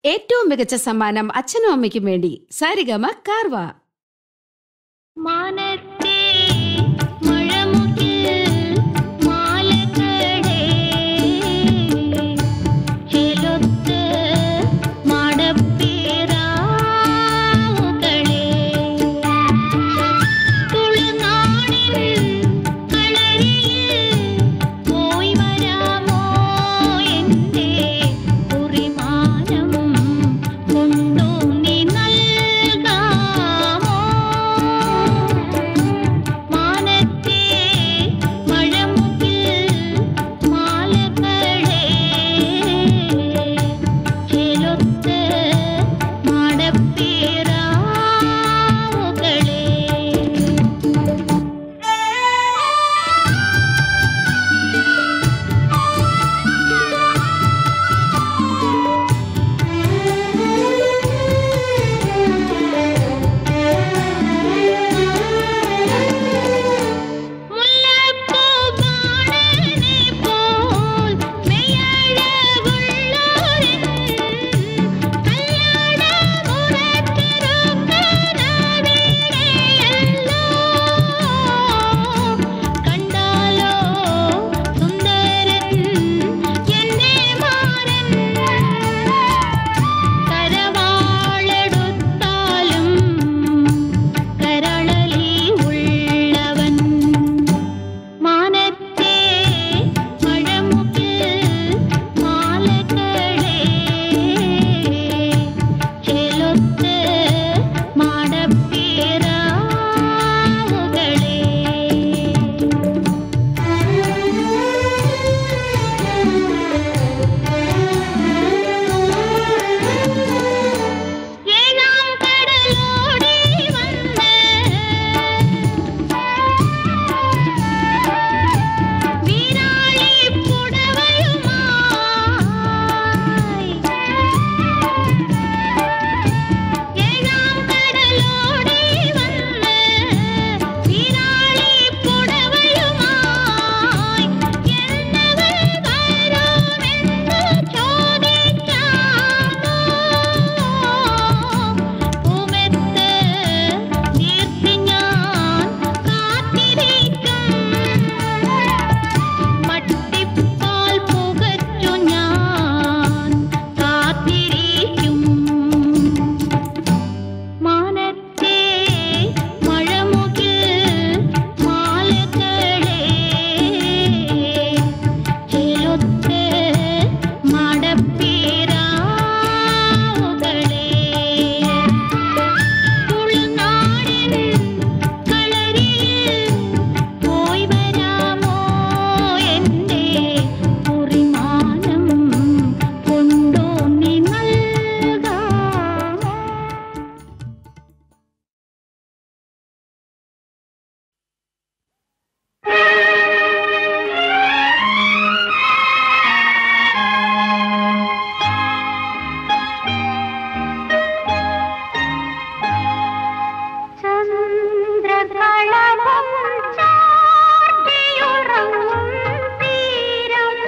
ഏറ്റവും മികച്ച സമ്മാനം അച്ഛനും അമ്മയ്ക്കും വേണ്ടി സാരിഗമ കാർവ മാനത്തെ മഴമുകിൽ മാലകളെ ചെലൊത്ത് മാടപ്പേറാവുകളെ തുളുനാടിൻ കളരിയിൽ പോയി വരാമോ എൻ്റെ കുറിമാനം കൊണ്ടു നീ നൽകാമോ മാനത്തെ മഴമുകിൽ മാലകളെ ചെലൊത്ത് മാടപ്പേറാവുകളെ മുല്ലപ്പൂവാണനെ പോൽ മെയ്യഴകുള്ളോരൻ കല്യാണമുറത്തിരുക്കനവിടെയല്ലോ കണ്ടാലോ സുന്ദരൻ എന്നെ മാരൻ കരവാളെടുത്താലും കരളലി ഉള്ളവൻ മാനത്തെ മഴമുകിൽ മാലകളെ ചെലൊത്ത് മാടപ്പേറാവുകളെ ഏഴാം കടലോടി വന്ന് വീരാളി പുടവയുമായി ഏഴാം കടലോടി വന്ന് വീരാളി പുടവയുമായി എന്നവൾ വരുമെന്ന് ചോദിച്ചാലോ പൂമെത്ത് നീർത്തി ഞാൻ കാത്തിരിക്കും മട്ടിപ്പാൽ പുകച്ചു ഞാൻ കാത്തിരിക്കും മാനത്തെ മഴമുകിൽ മാലകളെ ചെലൊത്ത് മടപ്പീരാവുകളെ തുളുനാടിൻ കളരിയിൽ പോയി വരാമോ എൻ്റെ കുറിമാനം കൊണ്ടു നീ നൽകാമോ ചന്ദ്രകളഭം ചാർത്തിയുറങ്ങും തീരം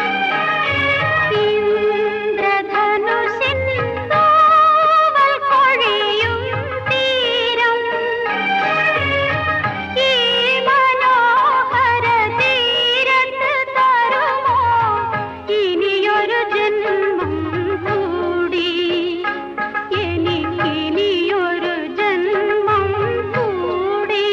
ഇന്ദ്രധനുസിൻ തൂവൽ കൊഴിയും തീരം ഈ മനോഹര തീരത്ത് തരുമോ ഇനിയൊരു ജന്മം കൂടി എനിക്കിനിയൊരു ജന്മം കൂടി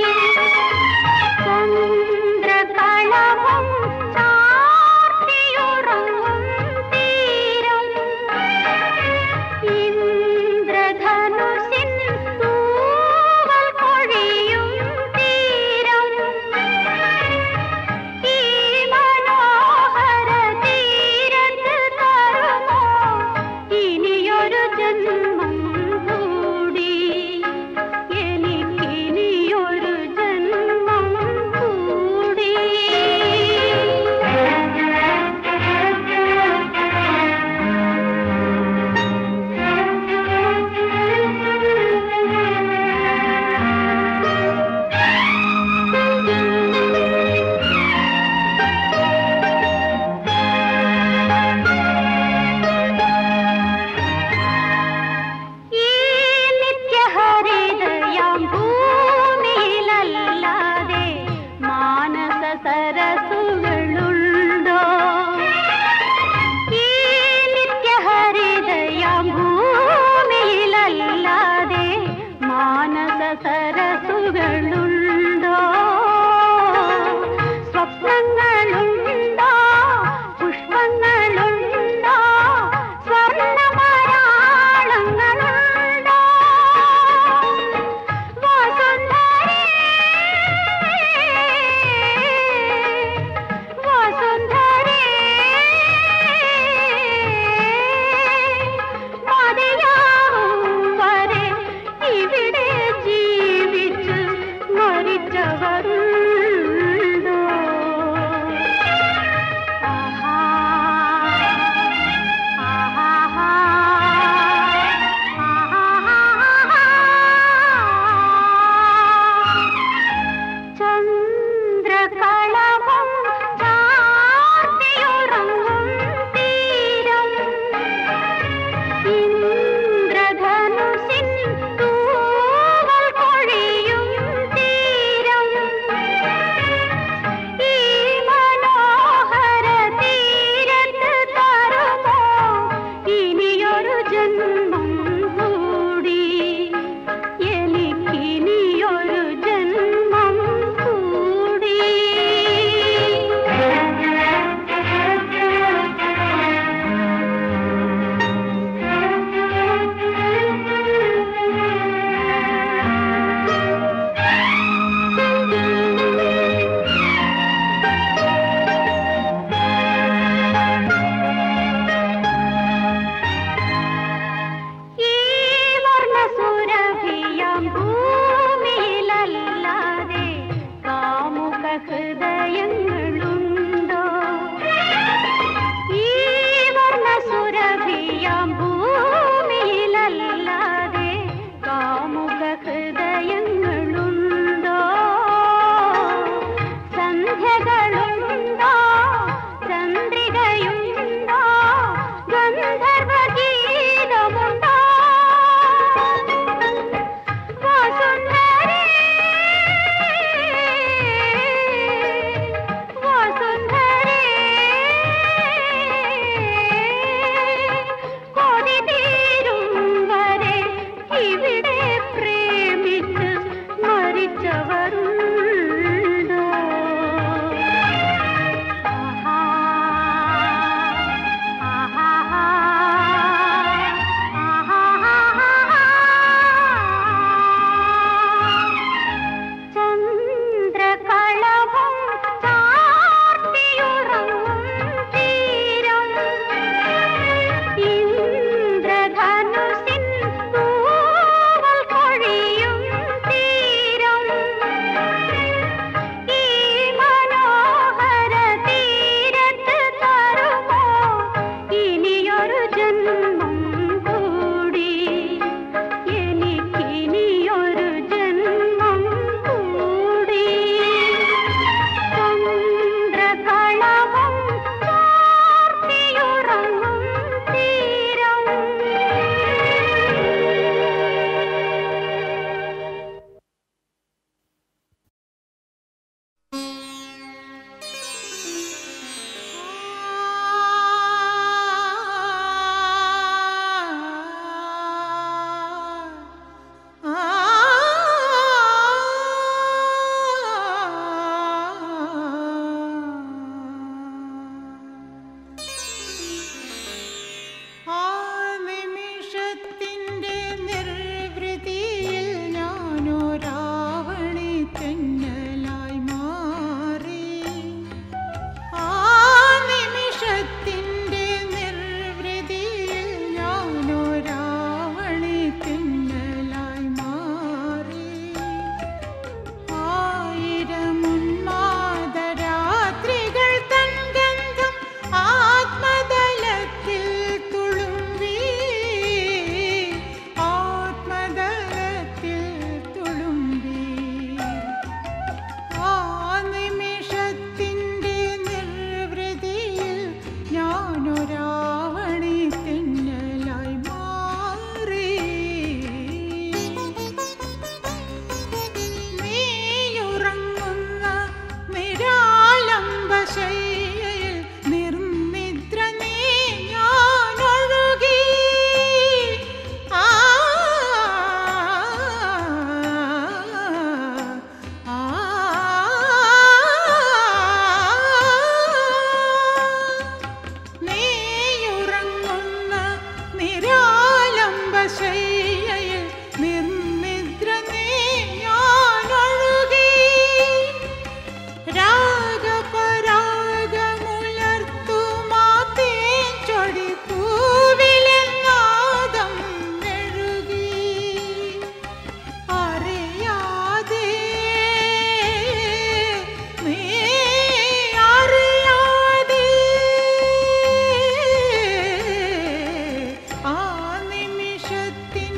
ചന്ദ്രകളഭം ചാർത്തിയുറങ്ങും തീരം ഇന്ദ്രധനുസിൻ തൂവൽ കൊഴിയും തീരം ഈ മനോഹര തീരത്ത് തരുമോ ഇനിയൊരു ജന്മം കൂടി എനിക്കിനിയൊരു ജന്മം കൂടി ജന്മം കൂടി എനിക്കിനിയൊരു ജന്മം കൂടി ഈ വർണ്ണസുരഭിയാം ഭൂമിയിലല്ലാതെ കാമുക ഹൃദയങ്ങളുണ്ടോ ഈ വർണ്ണസുരഭിയാം ഭൂമിയിലല്ലാതെ കാമുക ഹൃദയങ്ങളുണ്ടോ സന്ധ്യകളുണ്ടോ ചന്ദ്രികയുണ്ടോ ഗന്ധർവഗീതമുണ്ടോ വസുന്ധരേ വസുന്ധരേ കൊതി തീരും വരെ ഇവിടെ പ്രേമിച്ച് മരിച്ചവരുണ്ടോ ആഹാ ആഹാ ആഹാ ചന്ദ്രകളഭം ചാർത്തിയുറങ്ങും തീരം ഇന്ദ്രധനുസിൻ തൂവൽ കൊഴിയും തീരം ഈ മനോഹര തീരത്ത് തരുമോ ഇനിയൊരു ജന്മം കൂടി എനിക്കിനിയൊരു ജന്മം കൂടി ചന്ദ്രകളഭം ചാർത്തിയുറങ്ങും തീരം ആ നിമിഷത്തിൻ്റെ നിർവൃതിയിൽ ഞാനൊരാവണി തെന്നലായി മാറി ആ നിമിഷത്തിൻ്റെ നിർവൃതിയിൽ ഞാനൊരാവണി തെന്നലായി മാറി ആയിരമുന്മാദരാത്രികൾ തൻ ഗന്ധം ആത്മതലത്തിൽ തുളുമ്പി ആത്മതലത്തിൽ തുളുമ്പി ആ നിമിഷത്തിൻ്റെ നിർവൃതിയിൽ ഞാനൊരാവണി തെന്നലായി മാറി നീയുറങ്ങുന്ന നിരാലംബശയ്യയിൽ നിർനിദ്ര നീ ഞാനൊഴുകി ആ ആ നീയുറങ്ങുന്ന നിരാലംബശയ്യയിൽ നിർനിദ്ര നീ ഞാനൊഴുകി രാഗപരാഗമുലർത്തുമാ തേൻചൊടി പൂവിലെന്നാദം മെഴുകി അറിയാതെ നീ അറിയാതെ ആ നിമിഷത്തിൻ്റെ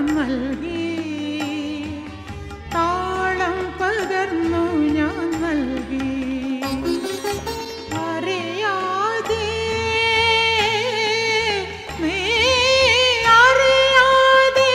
നൽകി താളം പകർന്നു ഞാൻ നൽകി അറിയാതെ നീ അറിയാതെ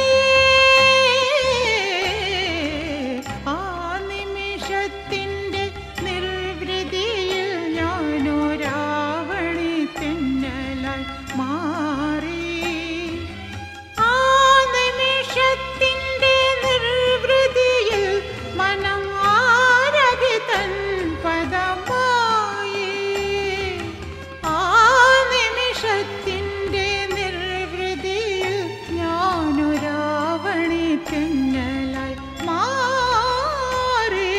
ആ നിമിഷത്തിൻ്റെ നിർവൃതിയിൽ ഞാനൊരാവണി തെന്നലായി മാറി ആ നിമിഷത്തിൻ്റെ നിർവൃതിയിൽ മനം ആരതി തൻ പദമായി ആ നിമിഷത്തിൻ്റെ നിർവൃതിയിൽ ഞാനൊരാവണി തെന്നലായി മാറി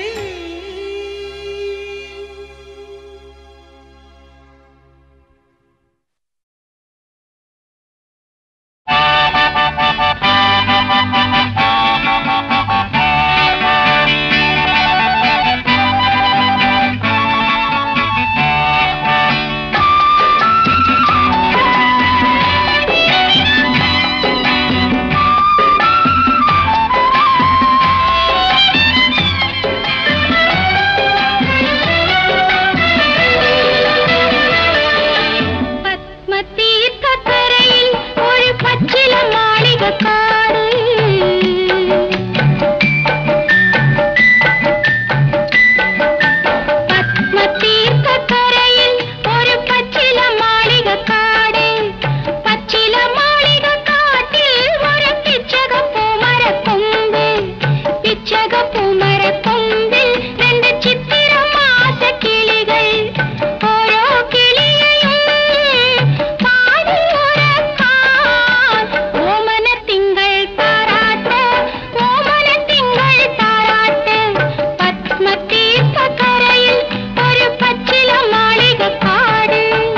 പത്മതീർത്ഥക്കരയിൽ ഒരു പച്ചില മാളികക്കാട് പത്മതീർത്ഥക്കരയിൽ ഒരു പച്ചില മാളികക്കാട് പച്ചില മാളികക്കാട്ടിൽ ഒരു പിച്ചക പൂമരക്കൊമ്പ് പിച്ചക പൂമരക്കൊമ്പിൽ രണ്ട് ചിത്തിര മാസ കിളികൾ ഓരോ കിളിയെയും പാടിയുറക്കാൻ ഓമന തിങ്കൾ താരാട്ട് ഓമന തിങ്കൾ താരാട്ട് പത്മതീർത്ഥക്കരയിൽ ഒരു പച്ചില മാളികക്കാട്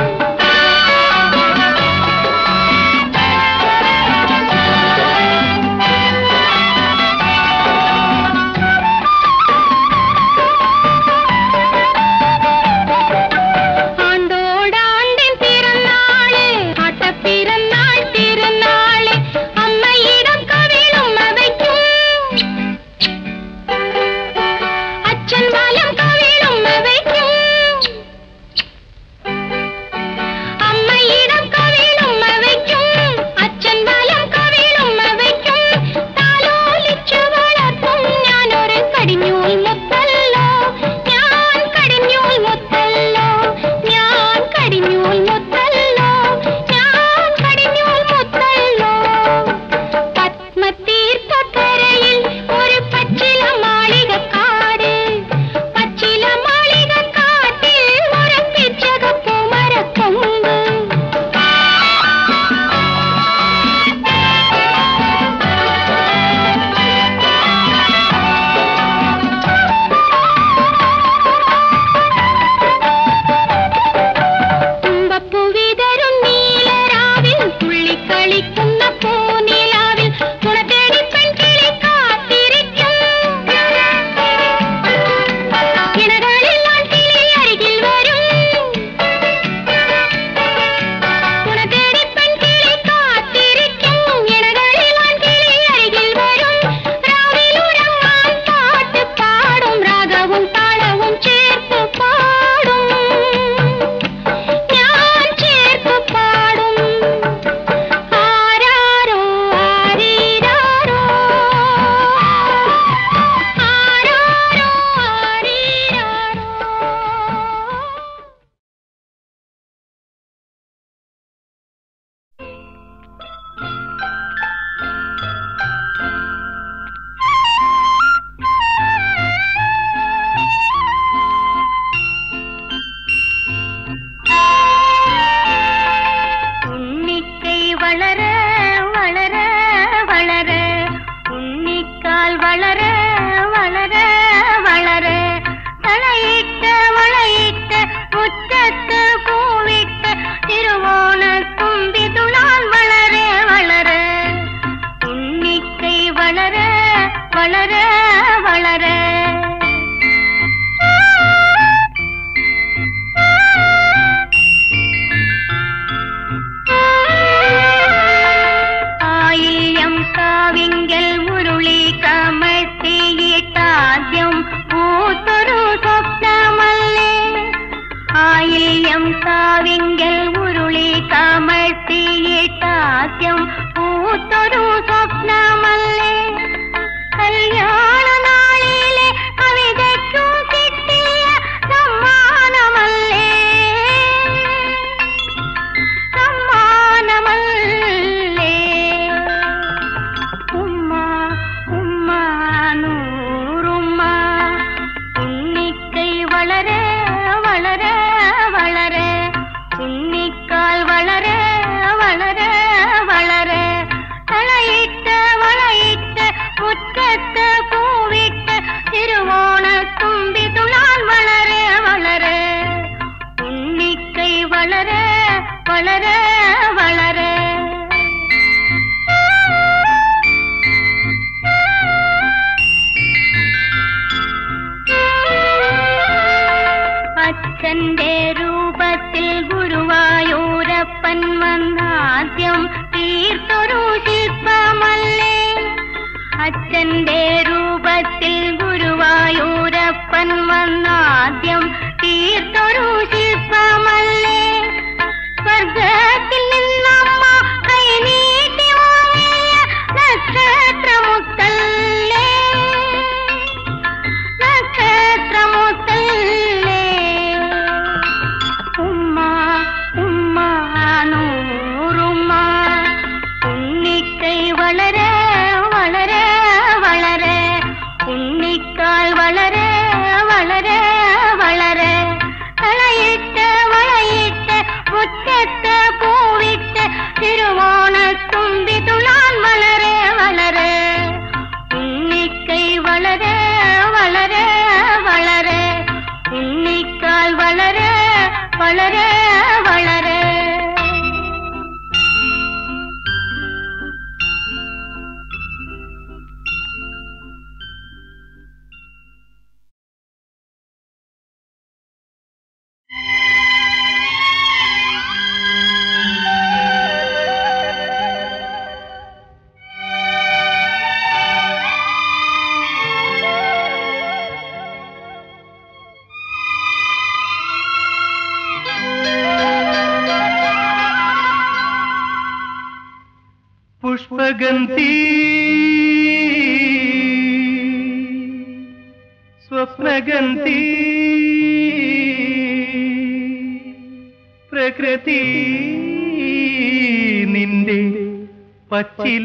ஆண்டோடாண்டின் பிறந்தாளே ஆட்ட பிறந்தாள் திருநாளே அம்மையிடம் கவிழும் அவைக்கும் அச்சன் பாலம் கவிழும் அவைக்கும் അമ്മയിടം കവിളും അവയ്ക്കും അച്ഛൻ വലം കവിളും അവയ്ക്കും താലോലിച്ചു വളർത്തും ഞാനൊരു കടിഞ്ഞൂൽ മുത്തല്ലോ ഞാൻ കടിഞ്ഞൂൽ മുത്തല്ലോ ഞാൻ കടിഞ്ഞൂൽ മുത്തല്ലോ ഞാൻ കടിഞ്ഞൂൽ മുത്തല്ലോ പത്മതീർത്ഥക്കരയിൽ ഒരു പച്ചില മാളികക്കാട് പച്ചില മാളികക്കാട്ടിൽ ഒരു പിച്ചക പൂമരക്കൊമ്പ് തുമ്പപ്പൂ വിതറും നീലരാവിൽ തുള്ളിക്കളിക്കുന്ന പൂനിലാവിൽ തുണത്തേടി പെൺകിളി കാത്തിരിക്കും കിണകളിൽ ആൺകിളി അരികിൽ വരും തുണത്തേടി പെൺകിളി കാത്തിരിക്കും ഇണകളിൽ ആൺകിളി അരികിൽ വരും രാവിലുറങ്ങാൻ പാട്ട് പാടും രാഗവും താളവും ചേർത്ത് പാടും ഞാൻ ചേർത്ത് പാടും ആരാരോ ആരീരാരോ ആരാരോ ആരീരാരോ ഉണ്ണിക്കൈ വളര വളര വളര ഉണ്ണിക്കാൽ വളര വളര വളര തളയിട്ട് വളയിട്ട് മുറ്റത്ത് പൂവിട്ട് തിരുവോണ തുമ്പിതുളാൻ വളര വളര ഉണ്ണിക്കൈ വളര വളര വളര ആയില്യം കാവിങ്കൽ മുരുളി കമഴ്ത്തിയിട്ടാദ്യം പൂത്തൊരു സ്വപ്നമല്ലേ ആയില്യം കാവിങ്കൽ മുരുളി കമഴ്ത്തിയിട്ടാദ്യം പൂത്തൊരു സ്വപ്നമല്ലേ കല്യാണ നാളിലെ കവിതയ്ക്കും കിട്ടിയ സമ്മാനമല്ലേ സമ്മാനമല്ലേ ഉമ്മ ഉമ്മ നൂറുമ്മ ഉണ്ണിക്കൈ വളരെ വളരെ വളരെ ഉണ്ണിക്കാൽ വളരെ വളരെ വളരെ തളയിട്ട് വളയിട്ട് മുറ്റത്ത് പൂവിട്ട് തിരുവോണത്തുമ്പി തുളാൻ വളരെ വളരെ ഉണ്ണിക്കൈ വളരെ വളരെ വളരെ അച്ഛന്റെ രൂപത്തിൽ ഗുരുവായൂരപ്പൻ വന്നാദ്യം തീർത്തൊരു ശില്പമല്ലേ അച്ഛന്റെ രൂപത്തിൽ ഗുരുവായൂരപ്പൻ വന്നാദ്യം തീർത്തൊരു ശില്പമല്ലേ സ്വർഗത്തിൽ നിന്നമ്മ കൈനീട്ടി വാങ്ങിയ നക്ഷത്രമുത്തല്ലേ നക്ഷത്രമുത്തല്ലേ ഉമ്മ ഉമ്മ നൂറുമ്മ ഉണ്ണിക്കൈ വളരെ വളരെ വളരെ ഉണ്ണിക്കാൽ വളരെ വളരെ വളരെ കളയിട്ട് വളയിട്ട് മുറ്റത്ത് പൂവിട്ട് തിരുവോണത്തുമ്പി തുളാൻ വളരെ വളരെ ഉണ്ണിക്കൈ വളരെ വളരെ വളരെ ഉണ്ണിക്കാൽ വളരെ വളരെ വളരെ പുഷ്പഗന്ധി സ്വപ്നഗന്ധി പ്രകൃതി നിന്റെ പച്ചില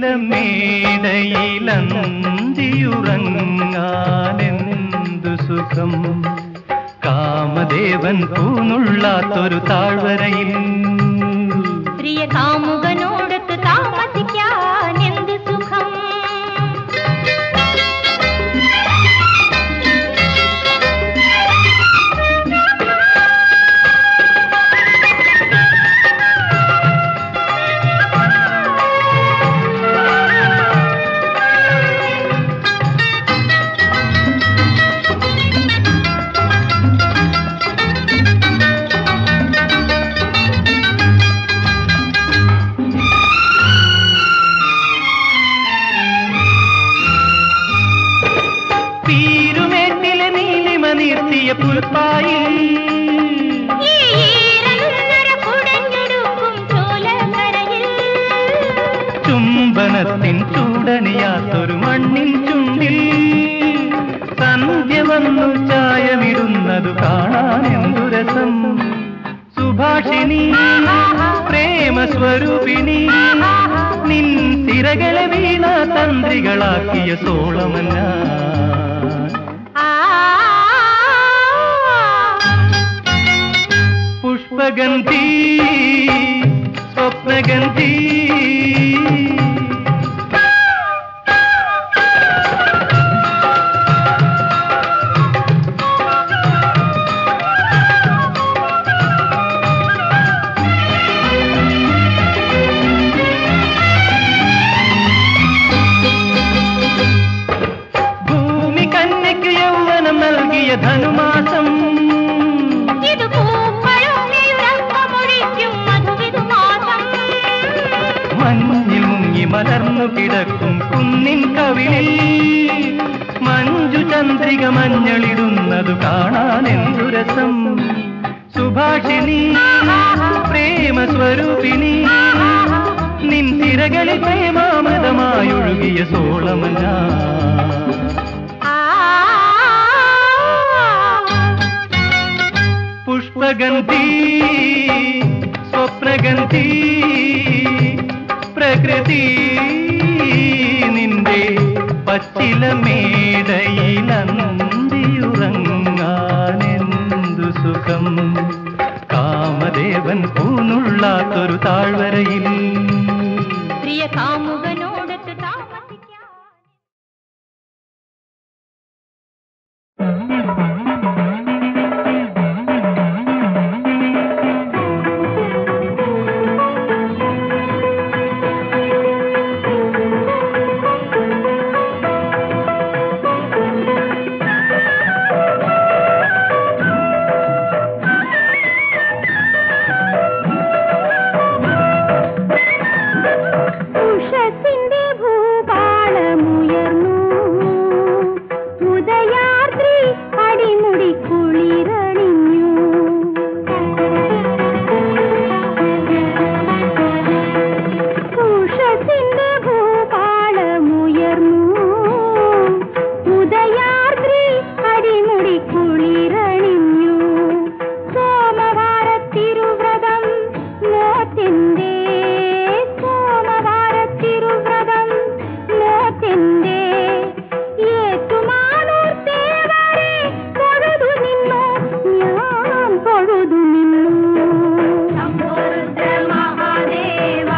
മേടയിലന്തിയുറങ്ങാനെന്തു സുഖം കാമദേവൻ പൂനുള്ളാത്തൊരു താഴ്വരയിൽ പ്രിയ കാമുകനോടൊത്ത് താമസിക്കാൻ എന്ത് സുഖം പീരുമേട്ടിലെ നീലിമ നീർത്തിയ പുൽപ്പായിൽ ഈ ഈരനുന്നര കുടഞ്ഞെടുക്കും ചോലക്കരയിൽ ചുംബനത്തിൻ ചൂടണിയാത്തൊരു മണ്ണിൻ ചുണ്ടിൽ സന്ധ്യ വന്നു ചായമിടുന്നതു കാണാൻ എന്തു രസം സുഭാഷിണി പ്രേമസ്വരൂപിണി നിൻ തിരകളെ വീണ തന്ത്രികളാക്കിയ സോളമല്ല ആ പുഷ്പഗന്ധി സ്വപ്നഗന്ധി ഭൂമി കന്യയ്ക്ക് യൗവനം നൽകിയ ധനുമാസം ഇത് പൂക്കളും നീരംഗമൊഴിക്കും മധുവിധു മാസം മഞ്ഞിൽ മുങ്ങി കിടക്കും കുന്നിൻ കവിളിൽ മഞ്ജു ചന്ദ്രിക മഞ്ഞളിടുന്നതു കാണാൻ എന്തു രസം സുഭാഷിണി പ്രേമ സ്വരൂപിണി നിൻ തിരകളിൽ പ്രേമാമൃതമായൊഴുകിയ സോളമല്ല പുഷ്പഗന്ധി സ്വപ്നഗന്ധി പ്രകൃതി നിന്റെ പച്ചില മേടയിലന്തിയുറങ്ങാനെന്തു സുഖം കാമദേവൻ പൂനുള്ളാത്തൊരു താഴ്വരയിൽ പ്രിയ കാമുകനോടൊത്ത് താമസിക്കാൻ ഉഷസിന്റെ ഭൂപാളമുയർന്നു ഉദയാദ്രി അടിമുടി കുളിരണിഞ്ഞു ഉഷസിന്റെ ഭൂപാളമുയർന്നു ഉദയാദ്രി അടിമുടി കുളിരണിഞ്ഞു സോമവാരത്തിരുവ്രതം നോത്തിന്റെ സോമവാരത്തിരുവ്രതം നോത്തിന്റെ ഏറ്റുമാനൂർ തേവരെ തൊഴുതു നിന്നു ഞാൻ തൊഴുതു നിന്നു മഹാദേവ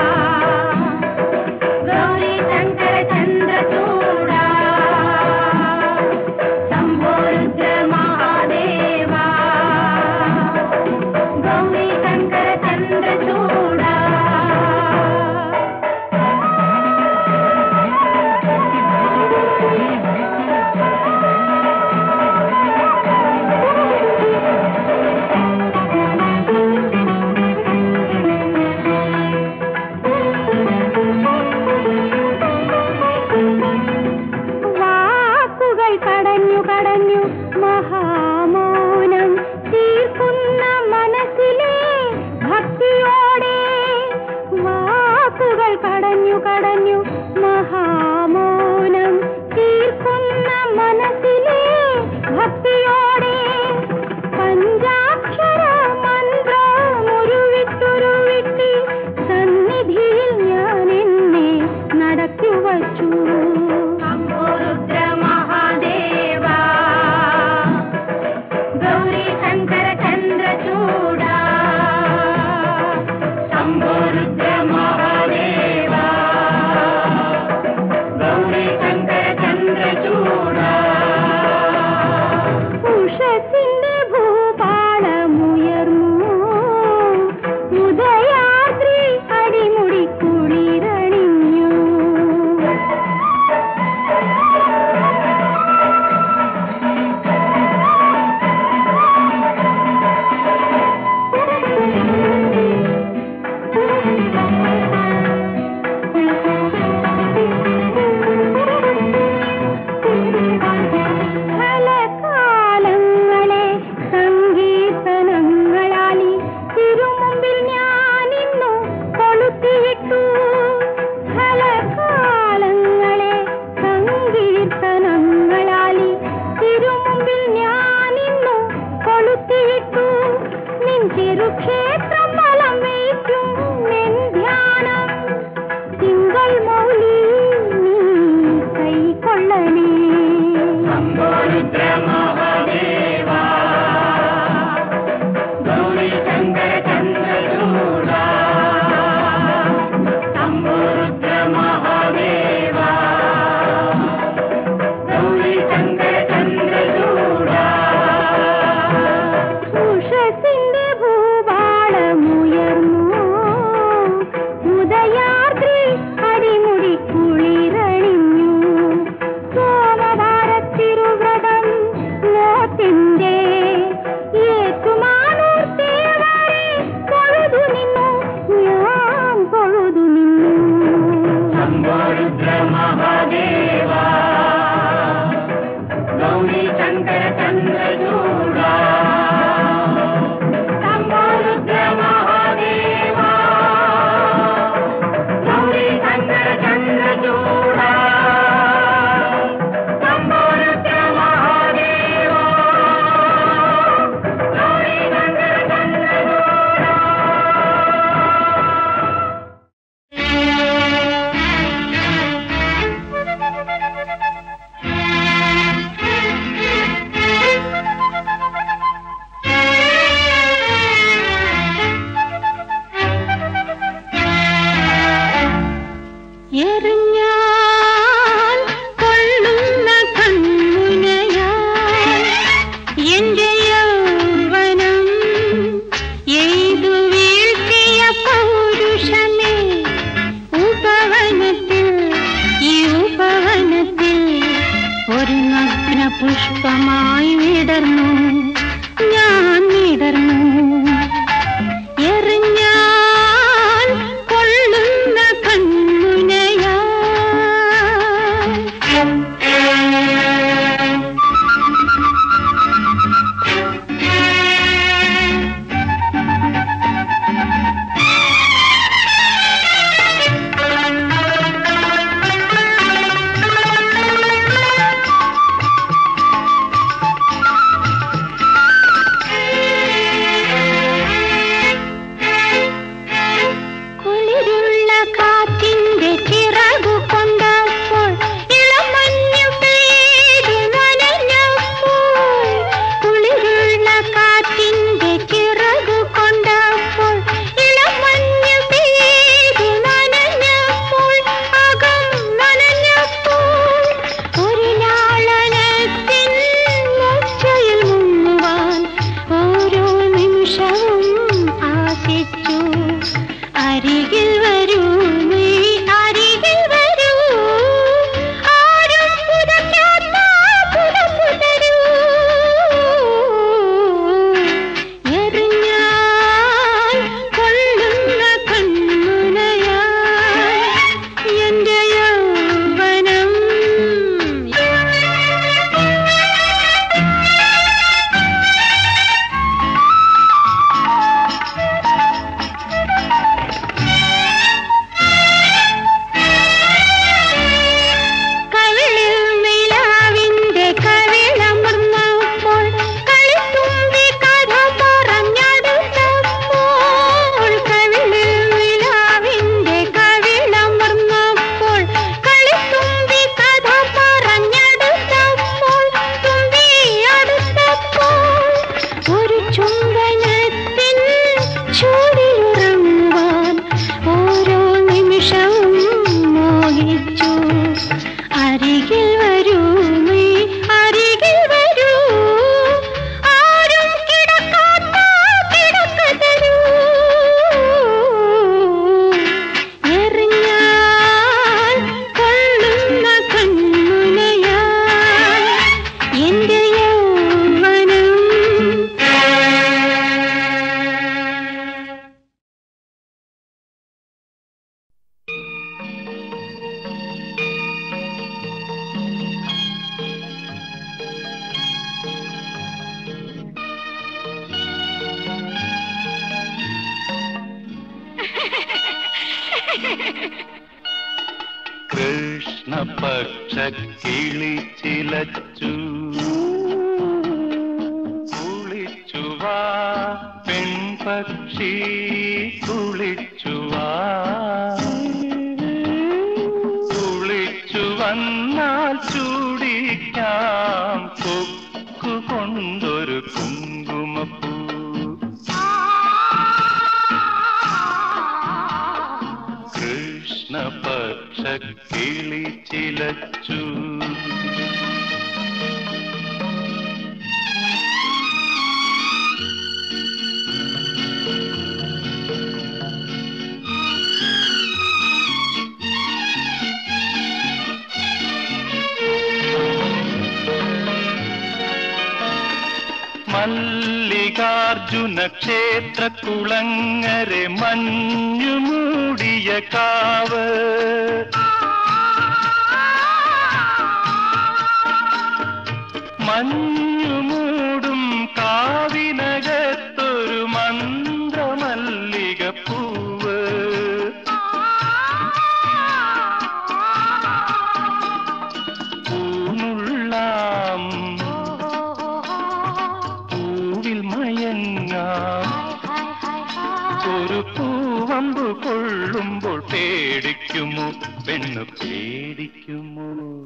ഗൗരി ശങ്കര ചന്ദ്രചൂഡ ശംഭോരുദ്ര മഹാദേവ ഗൗരി ശങ്കര ചന്ദ്രചൂഡ വാക്കുകൾ കടഞ്ഞു കടഞ്ഞു മഹാമൗനം തീർക്കുന്ന മനസ്സിലെ ഭക്തിയോടെ വാക്കുകൾ കടഞ്ഞു കടഞ്ഞു മഹാമൗനം തീർക്കുന്ന മനസ്സിലെ ഭക്തിയോടെ പഞ്ചാക്ഷര മന്ത്രമുരുവിട്ടുരുവിട്ടി സന്നിധിയിൽ ഞാൻ എന്നെ നടത്തി വച്ചു രുദ്ര മഹാദേവ ഗൗരി ശങ്കര ചന്ദ്രചൂഡ ശംഭോ രുദ്ര മഹാദേവ ഗൗരി ശങ്കര ചന്ദ്രചൂഡ ഉഷസിന്റെ ഭൂപാളമുയർന്നു ഉദയാദ്രി അടിമുടി കുളിരണിഞ്ഞു ഫലകാലങ്ങളെ സംഗീതനങ്ങളാലി തിരുമുമ്പിൽ ഞാനിന്നു കൊളുത്തിയിട്ടു ഫലകാലങ്ങളെ സംഗീതനങ്ങളാലി തിരുമുമ്പിൽ ഞാനിന്നു കൊളുത്തിയിട്ടു നിൻ തിരുക്ഷേത്രം വലം വയ്ക്കും നിൻ ധ്യാനം തിങ്കൾ മൗലി നീ കൈക്കൊള്ളണേ ഉഷസിന്റെ ഭൂപാളമുയർന്നു ഉദയാദ്രി അടിമുടി കുളിരണിഞ്ഞു സോമവാരത്തിരുവ്രതം എറിഞ്ഞാൽ കൊള്ളുന്ന കൺമുനയാൽ എന്റെ യൗവനം എയ്തു വീഴ്ത്തിയ പൗരുഷമേ ഉപവനത്തിൽ ഈ ഉപവനത്തിൽ ഒരു നഗ്ന പുഷ്പമായി വിടർന്നു ഞാൻ വിടർന്നു എറിഞ്ഞാൽ കൊള്ളുന്ന കൺമുനയാ കുളിരുള്ള കാറ്റിന്റെ ചിറകു കൊണ്ടപ്പോൾ ഇളമഞ്ഞു പെയ്തു നനഞ്ഞപ്പോൾ കുളിരുള്ള കാറ്റിന്റെ ചിറകു കൊണ്ടപ്പോൾ ഇളമഞ്ഞു പെയ്തു നനഞ്ഞപ്പോൾ അകം നനഞ്ഞപ്പോൾ ഒരു ലാളനത്തിൻ മൂർച്ചയിൽ മുങ്ങുവാൻ ഓരോ നിമിഷവും ആശിച്ചു അരികിൽ വരൂ നീ അരികിൽ വരൂ ആരും പുതയ്ക്കാത്ത പുതപ്പു തരൂ എറിഞ്ഞാൽ കൊള്ളുന്ന കൺമുനയാൽ എന്റെ യൗവനം കവിളിൽ നിലാവിന്റെ കവിളമർന്നപ്പോൾ കളിത്തുമ്പി കഥ പറഞ്ഞടുത്തപ്പോൾ കവിളിൽ നിലാവിന്റെ കവിളമർന്നപ്പോൾ കളിത്തുമ്പി കഥ പറഞ്ഞടുത്തപ്പോൾ തുമ്പി അടുത്തപ്പോൾ ഒരു ചുംബനത്തിൻ ചൂടിലുറങ്ങുവാൻ ഓരോ നിമിഷവും മോഹിച്ചു അരികിൽ വരൂ നീ അരികിൽ വരൂ ആരും കിടക്കാത്ത കിടക്ക തരൂ എറിഞ്ഞാൽ കൊള്ളുന്ന കൺമുനയാൽ എന്റെ യൗവനം കൃഷ്ണപക്ഷ കിളി ചിലച്ചു കുളിച്ചുവാ പെൺപക്ഷി കുളിച്ചുവാ കുളിച്ചു വന്നാൽ ചൂടിക്കാം കൊക്കു കൊണ്ടൊരു കുങ്കുമപ്പൂ കൃഷ്ണപക്ഷ കിളി ചിലച്ചു മല്ലികാർജുന ക്ഷേത്ര കുളങ്ങരെ മഞ്ഞു മൂടിയ കാവ് പെണ്ണു പേടിക്കുമോ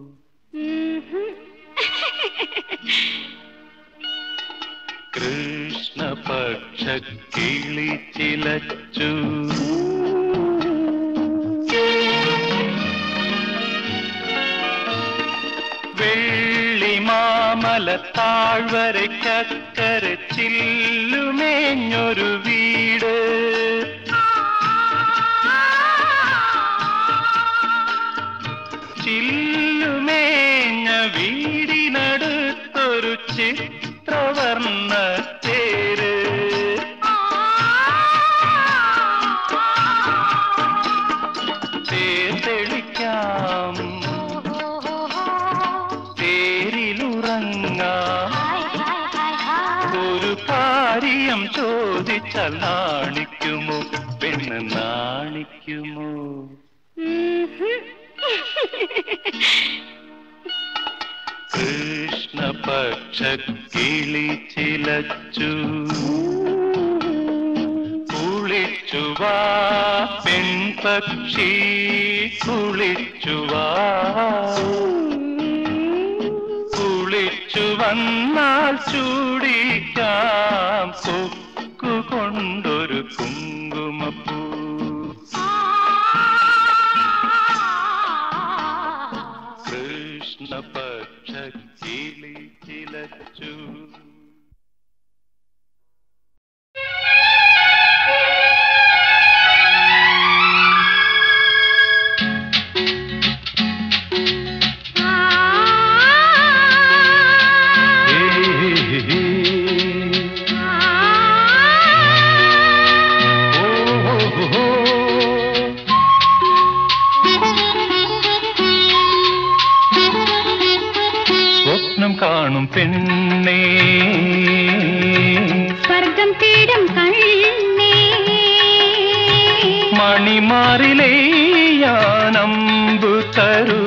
കൃഷ്ണപക്ഷ കിളി ചിലച്ചു വെള്ളിമാമല താഴ്വരയ്ക്കക്കര ചില്ലുമേഞ്ഞൊരു വീട് ചില്ലുമേഞ്ഞ വീടിനടുത്തൊരു ചിത്രവർണ്ണ തേര് തേർത്തെളിക്കാം തേരിലുറങ്ങാം ഒരു കാര്യം ചോദിച്ചാൽ നാണിക്കുമോ പെണ്ണ് നാണിക്കുമോ കൃഷ്ണപക്ഷ കിളി ചിലച്ചു കുളിച്ചുവാ പെൺപക്ഷി കുളിച്ചുവാ കുളിച്ചു വന്നാൽ ചൂടിക്കാം കൊക്കു കൊണ്ടൊരു കുങ്കുമപ്പൂ കൃഷ്ണപക്ഷ കിളി ചിലച്ചു സ്വപ്നം കാണും പെണ്ണേ സ്വർഗം തേടും കണ്ണേ മണിമാറിലെയ്യാനമ്പു തരൂ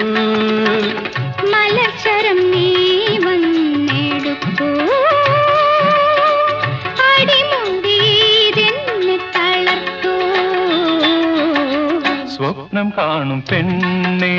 മലച്ചരം നീ വന്നെടുക്കൂ അടിമുടിയിതെന്ന് തളർത്തൂ സ്വപ്നം കാണും പെണ്ണേ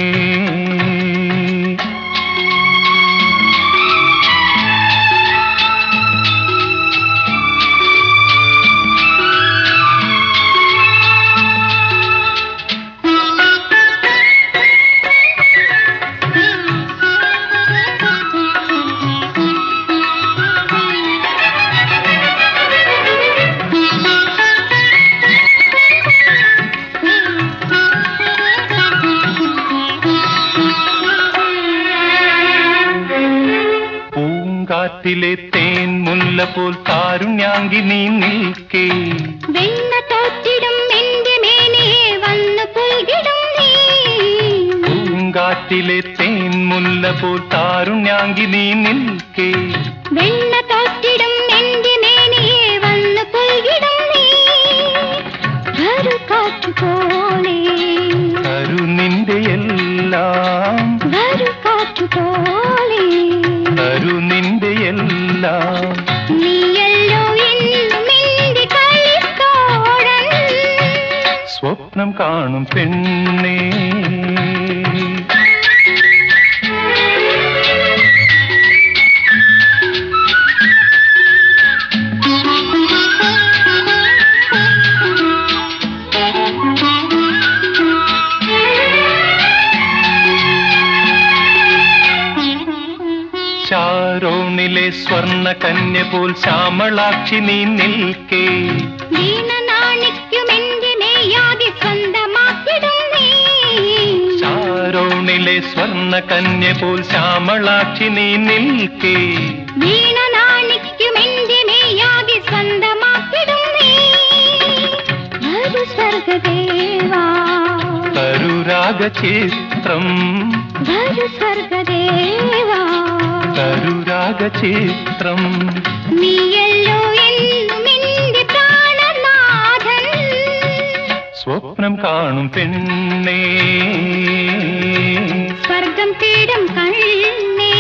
പൂങ്കാറ്റിലെ തേൻ മുല്ല പോൽ താരുണ്യാങ്കി നീ നിൽക്കേ വെണ്ണ തോറ്റിടും എന്റെ മേനിയെ വന്നു പുൽകിടും നീ പൂങ്കാറ്റിലെ തേൻ മുല്ല പോൽ താരുണ്യാങ്കി നീ നിൽക്കേ വെണ്ണ തോറ്റിടും എന്റെ മേനിയെ വന്നു പുൽകിടും നീ ഒരു കാറ്റു പോലെ തരു നിന്റെ എല്ലാം ഒരു കാറ്റു പോലെ തരു നിന്റെ എല്ലാം നീയല്ലോ എന്നും എന്റെ കളിത്തോഴൻ സ്വപ്നം കാണും പെണ്ണേ ചാരോണിലെ സ്വർണ്ണ കന്യ പോൽ ശ്യാമളാക്ഷി നീ നിൽക്കേ വീണ നാണിക്കും എന്റെ മേയാകെ സ്വന്തമാക്കിടും നീ ചാരോണിലെ സ്വർണ്ണ കന്യ പോൽ ശ്യാമളാക്ഷി നീ നിൽക്കേ വീണ നാണിക്കും എന്റെ മേയാകെ സ്വന്തമാക്കിടും നീ ഒരു സ്വർഗദേവാ തരു രാഗചിത്രം ഒരു സ്വർഗദേവാ തരു രാഗചിത്രം നീയല്ലോ എന്നും എന്റെ പ്രാണനാഥൻ സ്വപ്നം കാണും പെണ്ണേ സ്വർഗം തേടും കണ്ണേ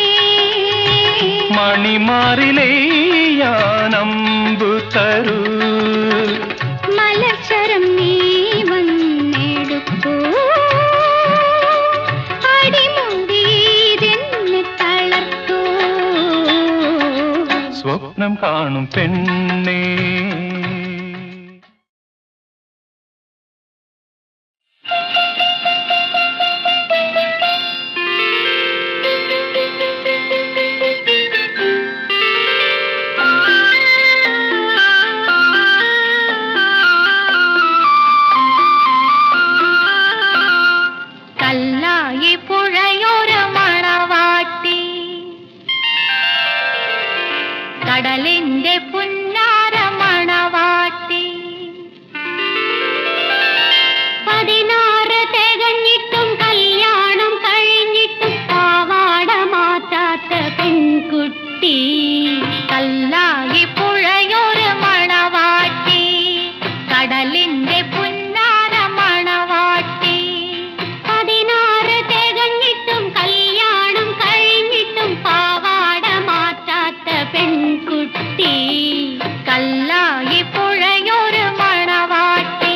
മണിമാറിലെയ്യാനമ്പു തരൂ മലച്ചരം നീ വന്നെടുക്കൂ സ്വപ്നം കാണും പെണ്ണേ കല്ലായി പുഴയൊരു മണവാട്ടി കടലിന്റെ പുന്നാര മണവാട്ടി പതിനാറ് തികഞ്ഞിട്ടും കല്യാണം കഴിഞ്ഞിട്ടും പാവാട മാറ്റാത്ത പെൺകുട്ടി കല്ലായി പുഴയൊരു മണവാട്ടി കടലിന്റെ പുന്നാര മണവാട്ടി പതിനാറ് തികഞ്ഞിട്ടും കല്യാണം കഴിഞ്ഞിട്ടും പാവാട മാറ്റാത്ത പെൺകുട്ടി കല്ലായി പുഴയൊരു മണവാട്ടി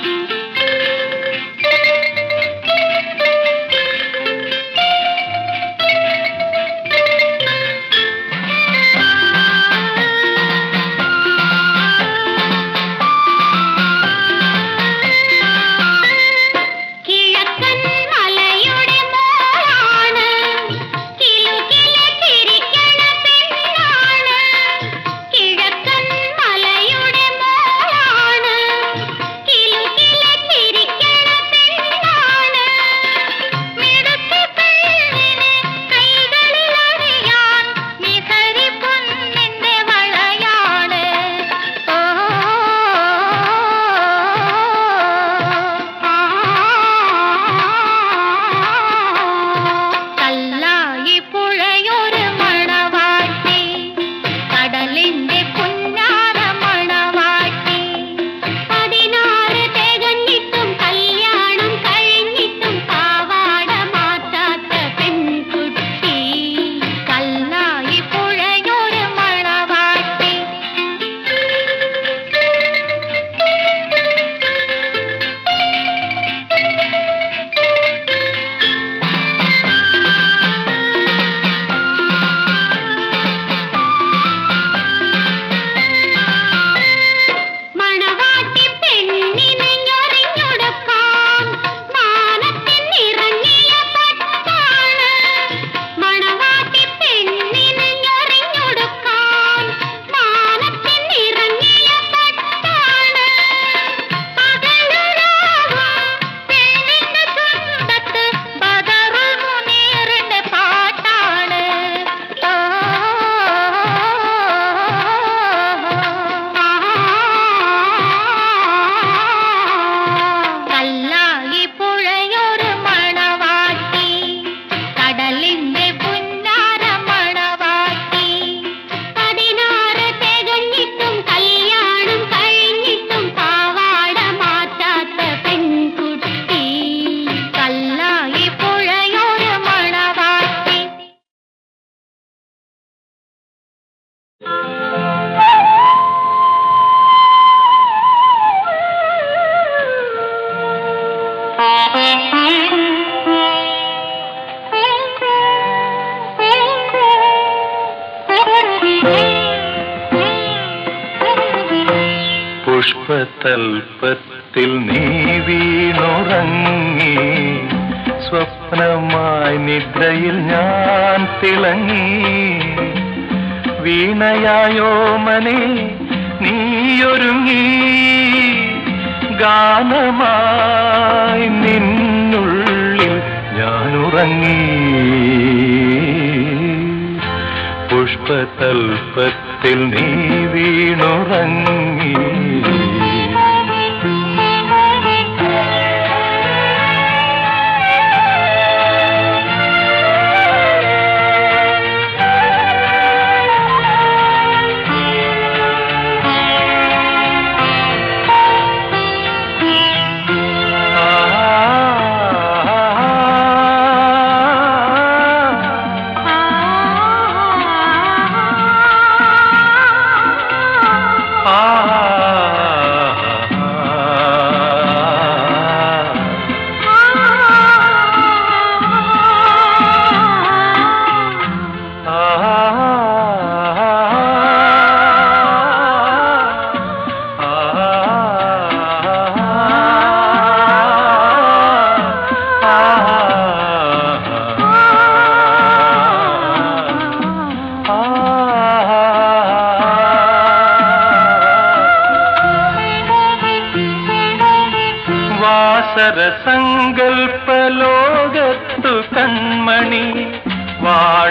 കിഴക്കൻ മലയുടെ മോളാണ് കിലുകില ചിരിക്കണ പെണ്ണാണ് കിഴക്കൻ മലയുടെ മോളാണ് കിലുകില ചിരിക്കണ പെണ്ണാണ് മിടുക്ക് പെണ്ണിനെ കൈകളിൽ അറിയാൻ മിസരി പൊന്നിന്റെ വളയാണ് ഓ കല്ലായി പുഴയൊരു മണവാട്ടി കടലിന്റെ പുന്നാര മണവാട്ടി പതിനാറ് തികഞ്ഞിട്ടും കല്യാണം കഴിഞ്ഞിട്ടും പാവാട മാറ്റാത്ത പെൺകുട്ടി കല്ലായി പുഴയൊരു മണവാട്ടി മണവാട്ടി പെണ്ണിനെ ഞൊറിഞ്ഞൊടുക്കാം മാനത്തിൻ നിറഞ്ഞിയ പട്ടാണ് മണവാട്ടി പെണ്ണിനെ ഞൊറിഞ്ഞൊടുക്കാം മാനത്തിൻ നിറഞ്ഞിയ പട്ടാണ് പകലുരാവും പെണ്ണിന്റെ ചുണ്ടത്ത് ബദറുൽ മുനീറിന്റെ പാട്ടാണ് കല്ലായി പുഴയൊരു മണവാട്ടി കടലിന്റെ പുന്നാര മണവാട്ടി പതിനാറ് തികഞ്ഞിട്ടും കല്യാണം കഴിഞ്ഞിട്ടും പാവാട മാറ്റാത്ത പെൺകുട്ടി കല്ലായി പുഴയൊരു മണവാട്ടി പുഷ്പതൽപത്തിൽ നീ വീണുറങ്ങി സ്വപ്നമായി നിദ്രയിൽ ഞാൻ തിളങ്ങി വീണയായോ മനെ നീയൊരുങ്ങി ഗാനമായി നിന്നുള്ളിൽ ഞാനുറങ്ങി പുഷ്പതൽപത്തിൽ നീ വീണുറങ്ങി ആ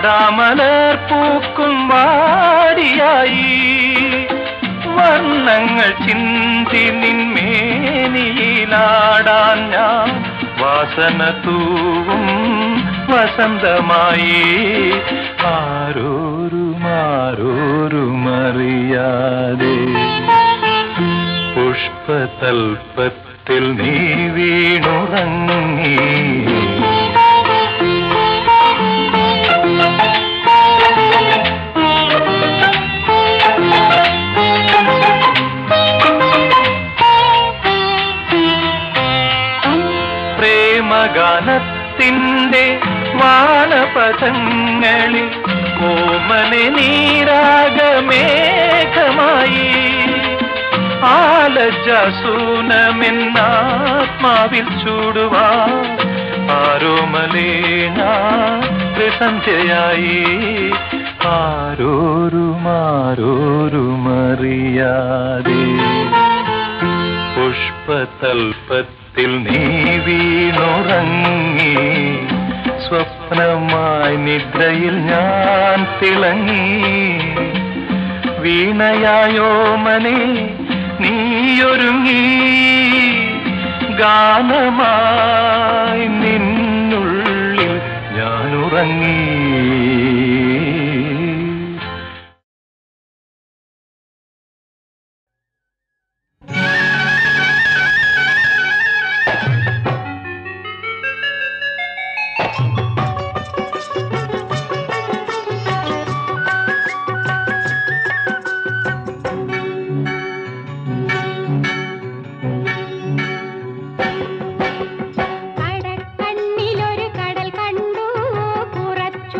വാടാമലർ പൂക്കും വാടിയായി വർണ്ണങ്ങൾ ചിന്തി നിന്മേനിയിലാടാൻ ഞാൻ വാസന തൂവും വസന്തമായി ആരോരും ആരോരുമറിയാതെ പുഷ്പതൽപ്പത്തിൽ നീ വീണുറങ്ങി പ്രേമഗാനത്തിൻ്റെ വാനപഥങ്ങളിൽ കോമനെ നീരാഗമേഘമായി ആലജാസൂനമെന്നാത്മാവിൽ ചൂടുവാ ആരോമലേ ഞാൻ സന്ധ്യയായി ആരോരുമാരോരുമറിയാതെ പുഷ്പതൽപ്പത്തിൽ നീ വീണുറങ്ങി സ്വപ്നമായി നിദ്രയിൽ ഞാൻ തിളങ്ങി വീണയായോ മനെ നീയൊരുങ്ങി ഗാനമായി നിന്നുള്ളിൽ ഞാനുറങ്ങി കടക്കണ്ണിലൊരു കടൽ കണ്ടു കുറച്ചു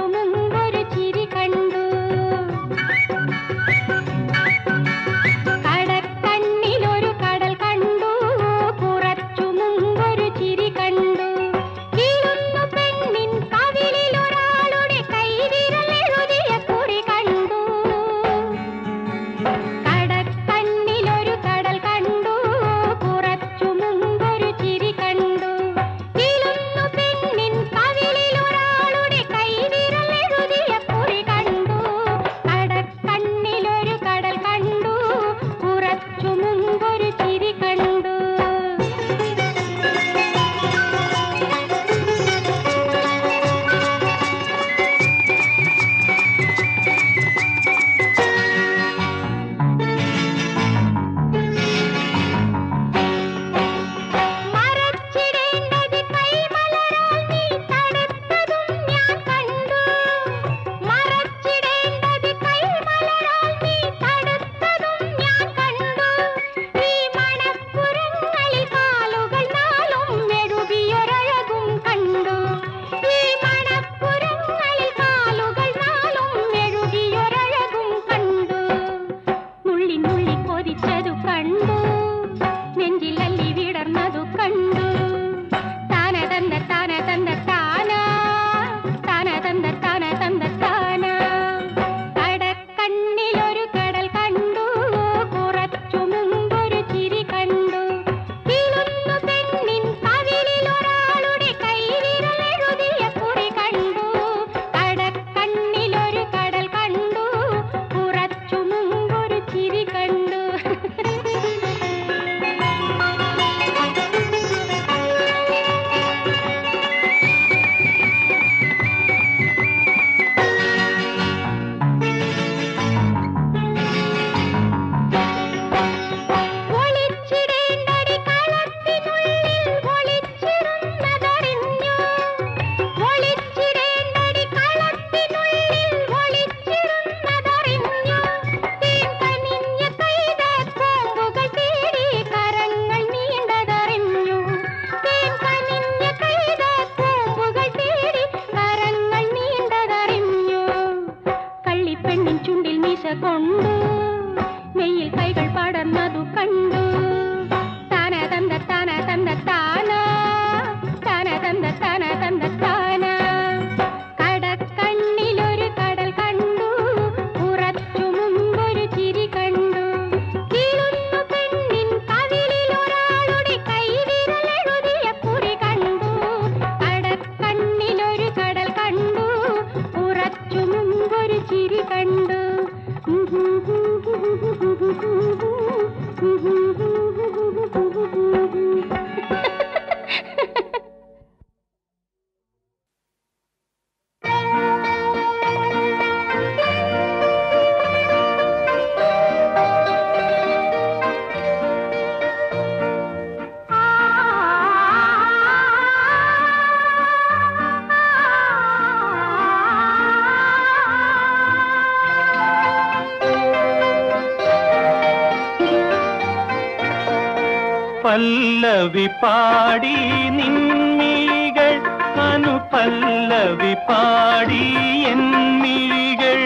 പല്ലവി പാടി നിൻമിഴികൾ അനുപല്ലവി പാടി എന്നിഴികൾ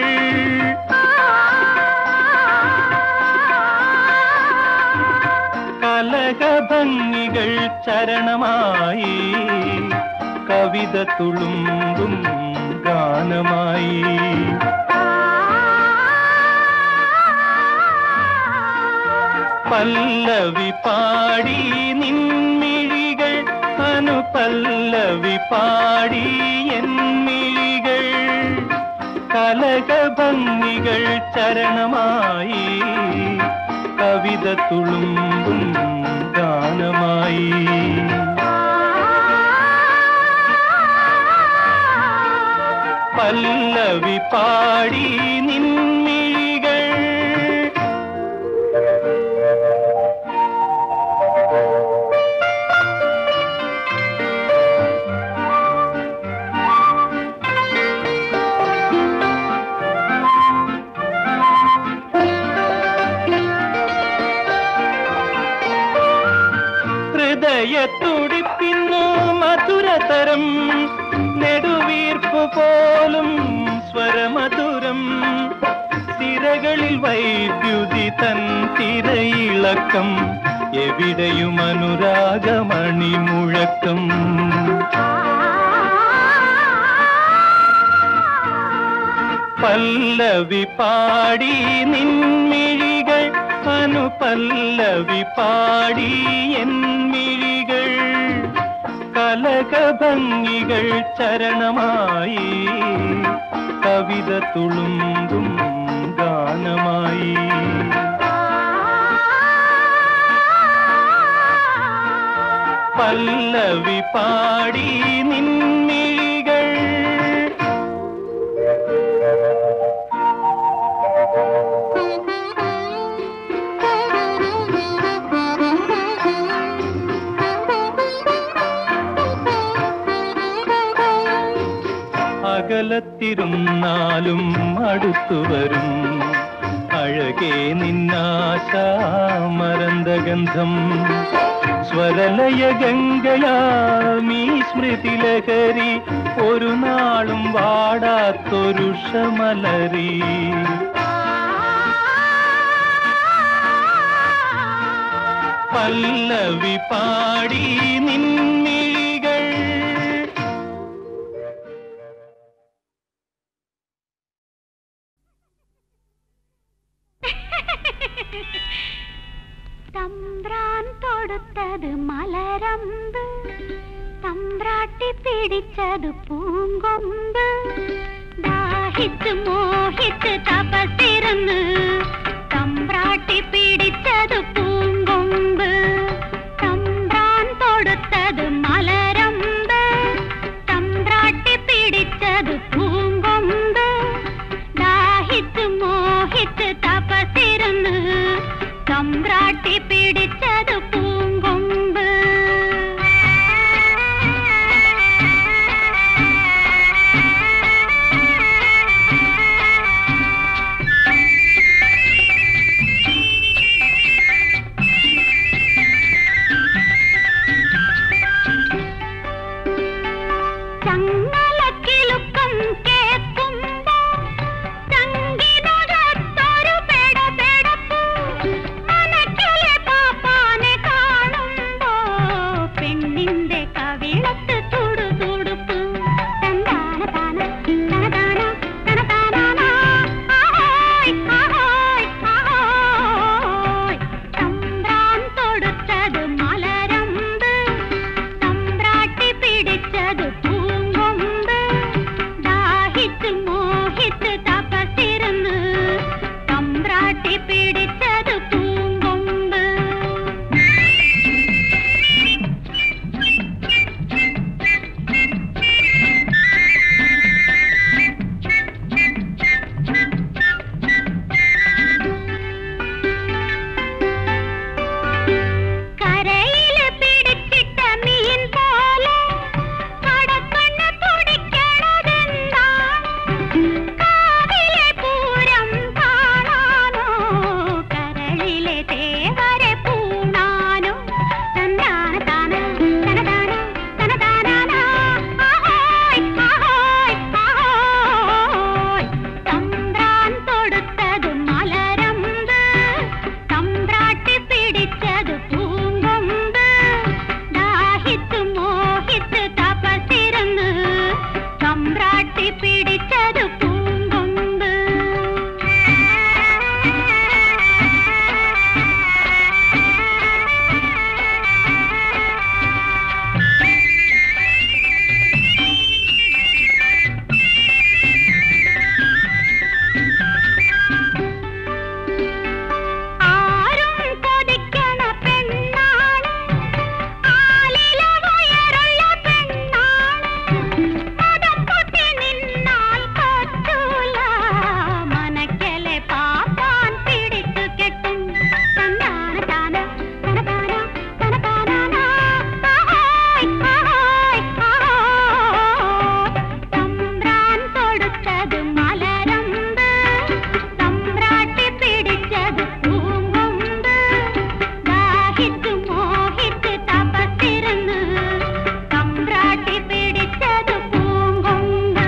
കലകഭംഗികൾ ചരണമായി കവിത തുളുമ്പും ഗാനമായി പല്ലവി പാടി നിൻമിഴികൾ അനുപല്ലവി പാടി എന്നിഴികൾ കലകഭംഗികൾ ചരണമായി കവിത തുളുമ്പും ഗാനമായി പല്ലവി പാടി നിൻമിഴികൾ ഹൃദയത്തുടിപ്പിന്നു മധുരതരം നെടുവീർപ്പു പോലും സ്വരമധുരം തിരകളിൽ വൈദ്യുതി തൻ തിരയിളക്കം എവിടെയും അനുരാഗമണി മുഴക്കം പല്ലവി പാടി നിൻമിഴികൾ അനുപല്ലവി പാടി എന്നിഴികൾ കലകഭംഗികൾ ചരണമായി കവിത തുളുമ്പും ഗാനമായി പല്ലവി പാടി നിൻമിഴികൾ അകലത്തിരുന്നാലും അടുത്തു വരും അഴകേ നിന്നാശാമരന്തഗന്ധം സ്വരലയ ഗംഗയാമീ സ്മൃതിലഹരി ഒരു നാളും വാടാത്തൊരു ഷമലരി പല്ലവി പാടി നിൻമിഴികൾ തമ്പ്രാൻ തൊടുത്തത് മലരമ്പ് തമ്പ്രാട്ടി പിടിച്ചത് പൂങ്കൊമ്പ് ദാഹിച്ച് മോഹിച്ച് തപസിരുന്ന് തമ്പ്രാട്ടി പിടിച്ചത് പൂങ്കൊമ്പ് തമ്പ്രാൻ തൊടുത്തത് മലരമ്പ് തമ്പ്രാട്ടി പിടിച്ചത് പൂങ്കൊമ്പ് ദാഹിച്ച് മോഹിച്ച് തപസിരുന്ന് തമ്പ്രാട്ടി പിടിച്ചത് പൂങ്കൊമ്പ് ചങ്ങലക്കിലുക്കം കേൾക്കുമ്പോ ചങ്കിനകത്തൊരു പെടപെടപ്പ് മനക്കിലെ പാപ്പാനെ കാണുമ്പോ പെണ്ണിന്റെ കവിളത്ത് തുടുതുടുപ്പ് തന്താന താന തനതാന തനതാനാ ആഹോയ് ആഹോയ് ആഹോയ് തമ്പ്രാൻ തൊടുത്തത് മലരമ്പ് തമ്പ്രാട്ടി പിടിച്ചത് പൂങ്കൊമ്പ് തമ്പ്രാട്ടി പിടിച്ചത് പൂങ്കൊമ്പ് ആരും കൊതിക്കണ പെണ്ണാണ് ആലില വയറുള്ള പെണ്ണാണ് മതം പൊട്ടി നിന്നാൽ പറ്റൂല മനക്കലെ പാപ്പാൻ പിടിച്ചു കെട്ടും തന്നാന താന തനതാന തനതാന ആഹായ് ആഹായ് ആഹായ് തമ്പ്രാൻ കൊടുത്തത് മലരമ്പ് തമ്പ്രാട്ടി പിടിച്ചത് പൂങ്കൊമ്പ് ദാഹിച്ചു മോഹിച്ച് തപത്തിരുന്ന് തമ്പ്രാട്ടി പിടിച്ചത് പൂങ്കൊമ്പ്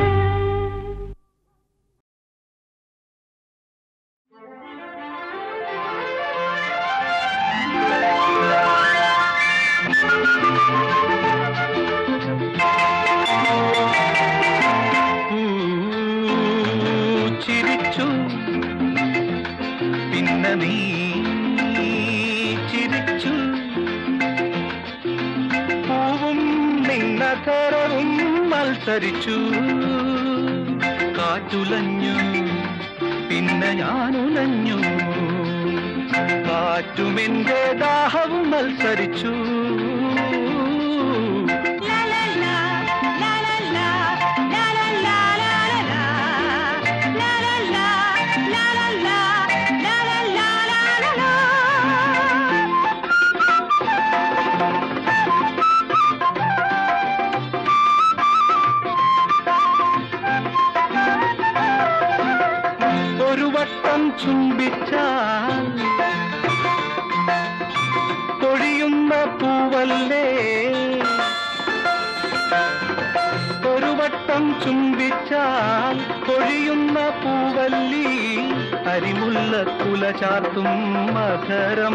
ചിരിച്ചു പിന്നെ നീ ചിരിച്ചു പൂവും നിന്നതരവും മത്സരിച്ചു കാറ്റുലഞ്ഞു പിന്നെ ഞാനുലഞ്ഞു കാറ്റുമെന്റെ ദാഹവും മത്സരിച്ചു ഒരു വട്ടം ചുംബിച്ചാൽ പൊഴിയുന്ന പൂവല്ലേ ഒരു വട്ടം ചുംബിച്ചാൽ പൊഴിയുന്ന പൂവല്ലി അരിമുല്ല കുല ചാർത്തും മധരം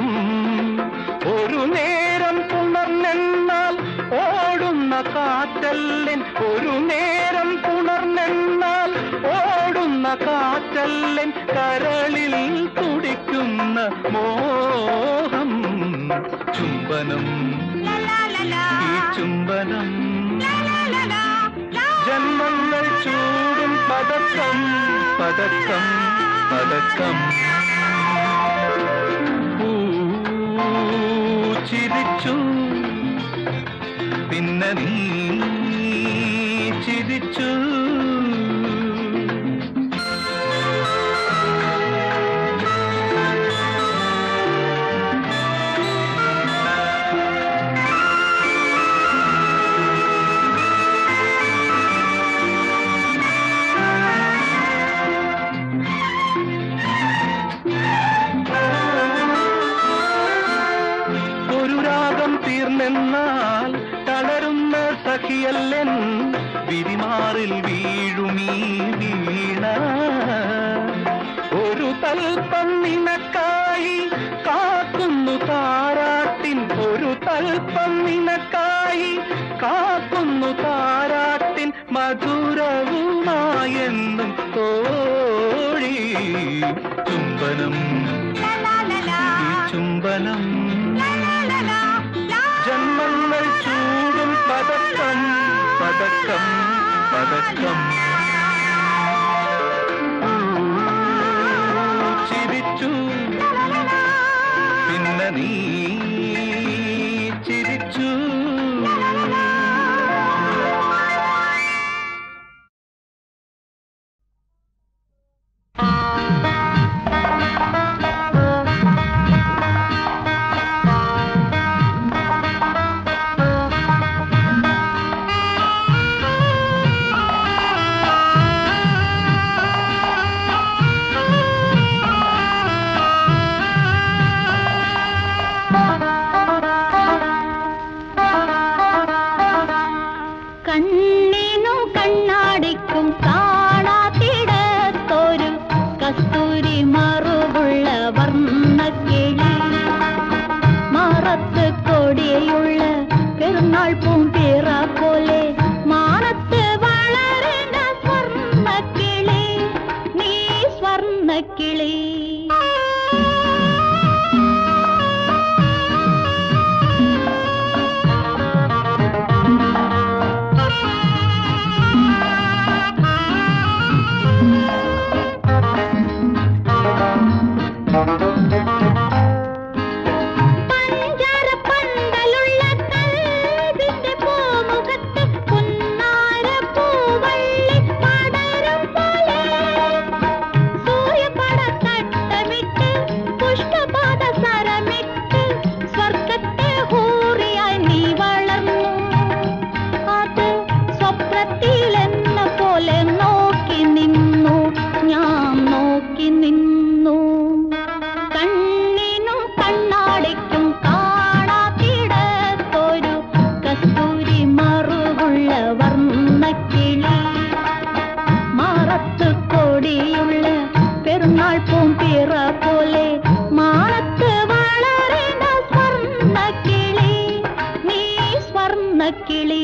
ഒരു നേരം പുണർന്നെന്നാൽ ഓടുന്ന കാറ്റല്ലൻ ഒരു നേരം പുണർന്നെന്നാൽ ഓടുന്ന കാറ്റല്ലൻ കരളിൽ തുടിക്കുന്ന മോഹം ചുംബനം ഈ ചുംബനം ജന്മങ്ങൾ ചൂടും പതക്കം പതക്കം പതക്കം പൂ ചിരിച്ചു പിന്നെ നീ ചിരിച്ചു ഒരു രാഗം തീർന്നെന്നാൽ തളരുന്ന സഖിയല്ലൻ വിരിമാറിൽ വീഴുമീ വീണ ഒരു തൽപ്പം നിനക്കായി കാക്കുന്നു താരാട്ടിൻ ഒരു തൽപ്പം നിനക്കായി കാക്കുന്നു താരാട്ടിൻ മധുരവുമായെന്നും തോഴി ചുംബനം ഈ ചുംബനം ജന്മങ്ങൾ ചൂടും പതക്കം പതക്കം പതക്കം ചിരിച്ചു പിന്നെ നീ ചിരിച്ചു ആ സ്വർണ്ണക്കിളി പഞ്ചാരപ്പന്തലുള്ള കൽവിന്റെ പൂമുഖത്ത് പുന്നാരപ്പൂവള്ളി പടരും പോലെ സൂര്യപടത്തട്ടമിട്ട് പുഷ്പപാദ സരമിട്ട് സ്വർഗത്തെ ഹൂറിയായി നീ വളർന്നു അത് സ്വപ്നത്തിലെന്ന പോലെ നോക്കി നിന്നു ഞാൻ നോക്കി നിന്നു കണ്ണിനും കണ്ണാടിക്കും കാണാത്തിടത്തൊരു കസ്തൂരി മറുകുള്ള വർണ്ണക്കിളി മാറത്ത് കൊടിയുള്ള പെരുന്നാൾ പൂമ്പിറ പോലെ മാറത്ത് വളരുന്ന സ്വർണ്ണക്കിളി നീ സ്വർണ്ണക്കിളി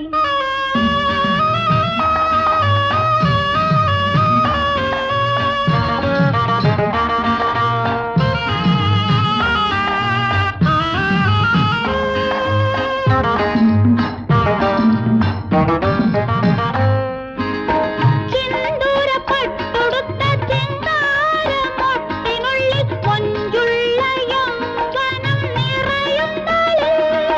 ചിന്തൂരപ്പട്ടുടുത്ത ചിങ്കാരമൊട്ടിനുള്ളിൽ കൊഞ്ചുള്ള യൗവനം നിറയുന്നാളേ.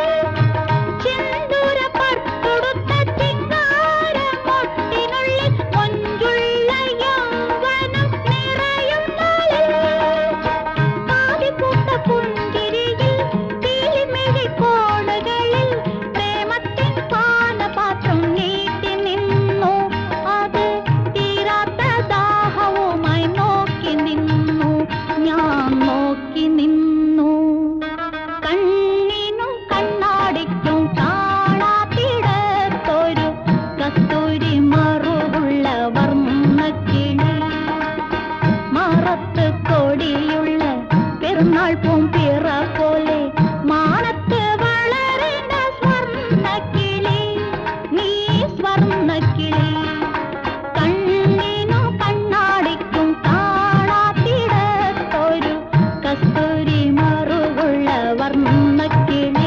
ചിന്തൂരപ്പട്ടുടുത്ത ചിങ്കാരമൊട്ടിനുള്ളിൽ കൊഞ്ചുള്ള യൗവനം നിറയുന്നാളേ. കാതിപൂത്ത പുഞ്ചിരിയിൽ കിളിമിഴി കോണുകളിൽ പ്രേമത്തിൻ പാനപാത്രം നീട്ടി നിന്നു അത് തീരാത്ത ദാഹവുമായി നോക്കി നിന്നു ഞാൻ നോക്കി നിന്നു കണ്ണിനും കണ്ണാടിക്കും കാണാത്തിടത്തൊരു കസ്തൂരി മറുകുള്ള വർണ്ണക്കിളി മാറത്ത് കൊടിയുള്ള പെരുന്നാൾ പൂമ്പിറ പോലെ മാനത്ത് വളരുന്ന സ്വർണ്ണക്കിളി നീ സ്വർണ്ണക്കിളി കണ്ണിനും കണ്ണാടിക്കും കാണാത്തിടത്തൊരു കസ്തൂരി മറുകുള്ള വർണ്ണക്കിളി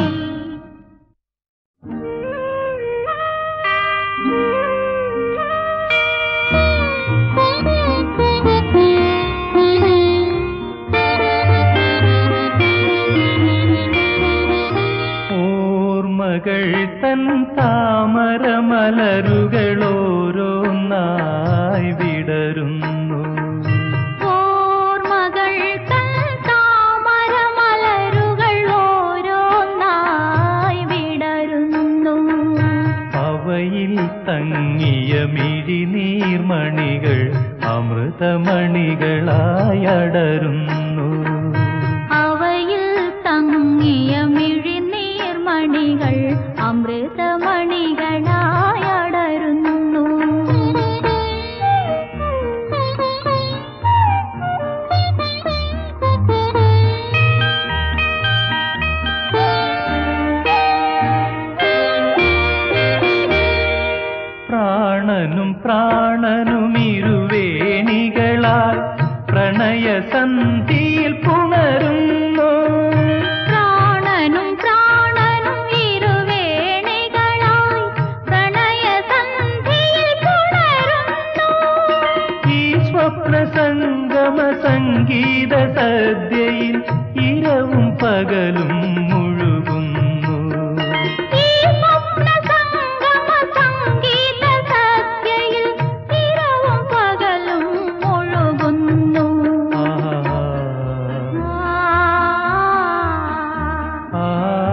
ഓർമ്മകൾ തൻ താമരമലരുകളോരോന്നായി വിടരുന്നു ഓർമ്മകൾ തൻ താമരമലരുകൾ ഓരോന്നായി വിടരുന്നു അവയിൽ തങ്ങിയ മിഴിനീർമണികൾ അമൃതമണികളായി അടരുന്നു അവയിൽ തങ്ങിയ മിഴിനീർമണികൾ അമൃതമണികളായി അടരുന്നു പ്രാണനും പ്രാണനും ഇരുവേണികളാൽ പ്രണയസന്ധിയിൽ പുണരുന്നു പ്രാണനും പ്രാണനും ഇരുവേണികളായി പ്രണയസന്ധിയിൽ പുണരുന്നു ഈ സ്വപ്നസംഗമ സംഗീത സദ്യയിൽ ഇരവും പകലും മുഴുകുന്നു ഈ സ്വപ്നസംഗമ സംഗീത സദ്യയിൽ ഇരവും പകലും മുഴുകുന്നു ആ, ആ,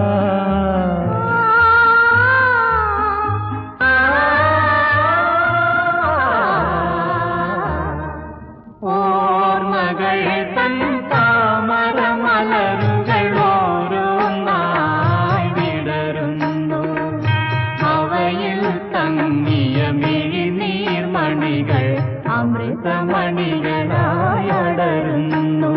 ഓർമ്മകൾ തൻ താമരമലരുകൾ ഓരോന്നായി വിടരുന്നു അവയിൽ തങ്ങിയ മിഴിനീർമണികൾ അമൃതമണികളായി അടരുന്നു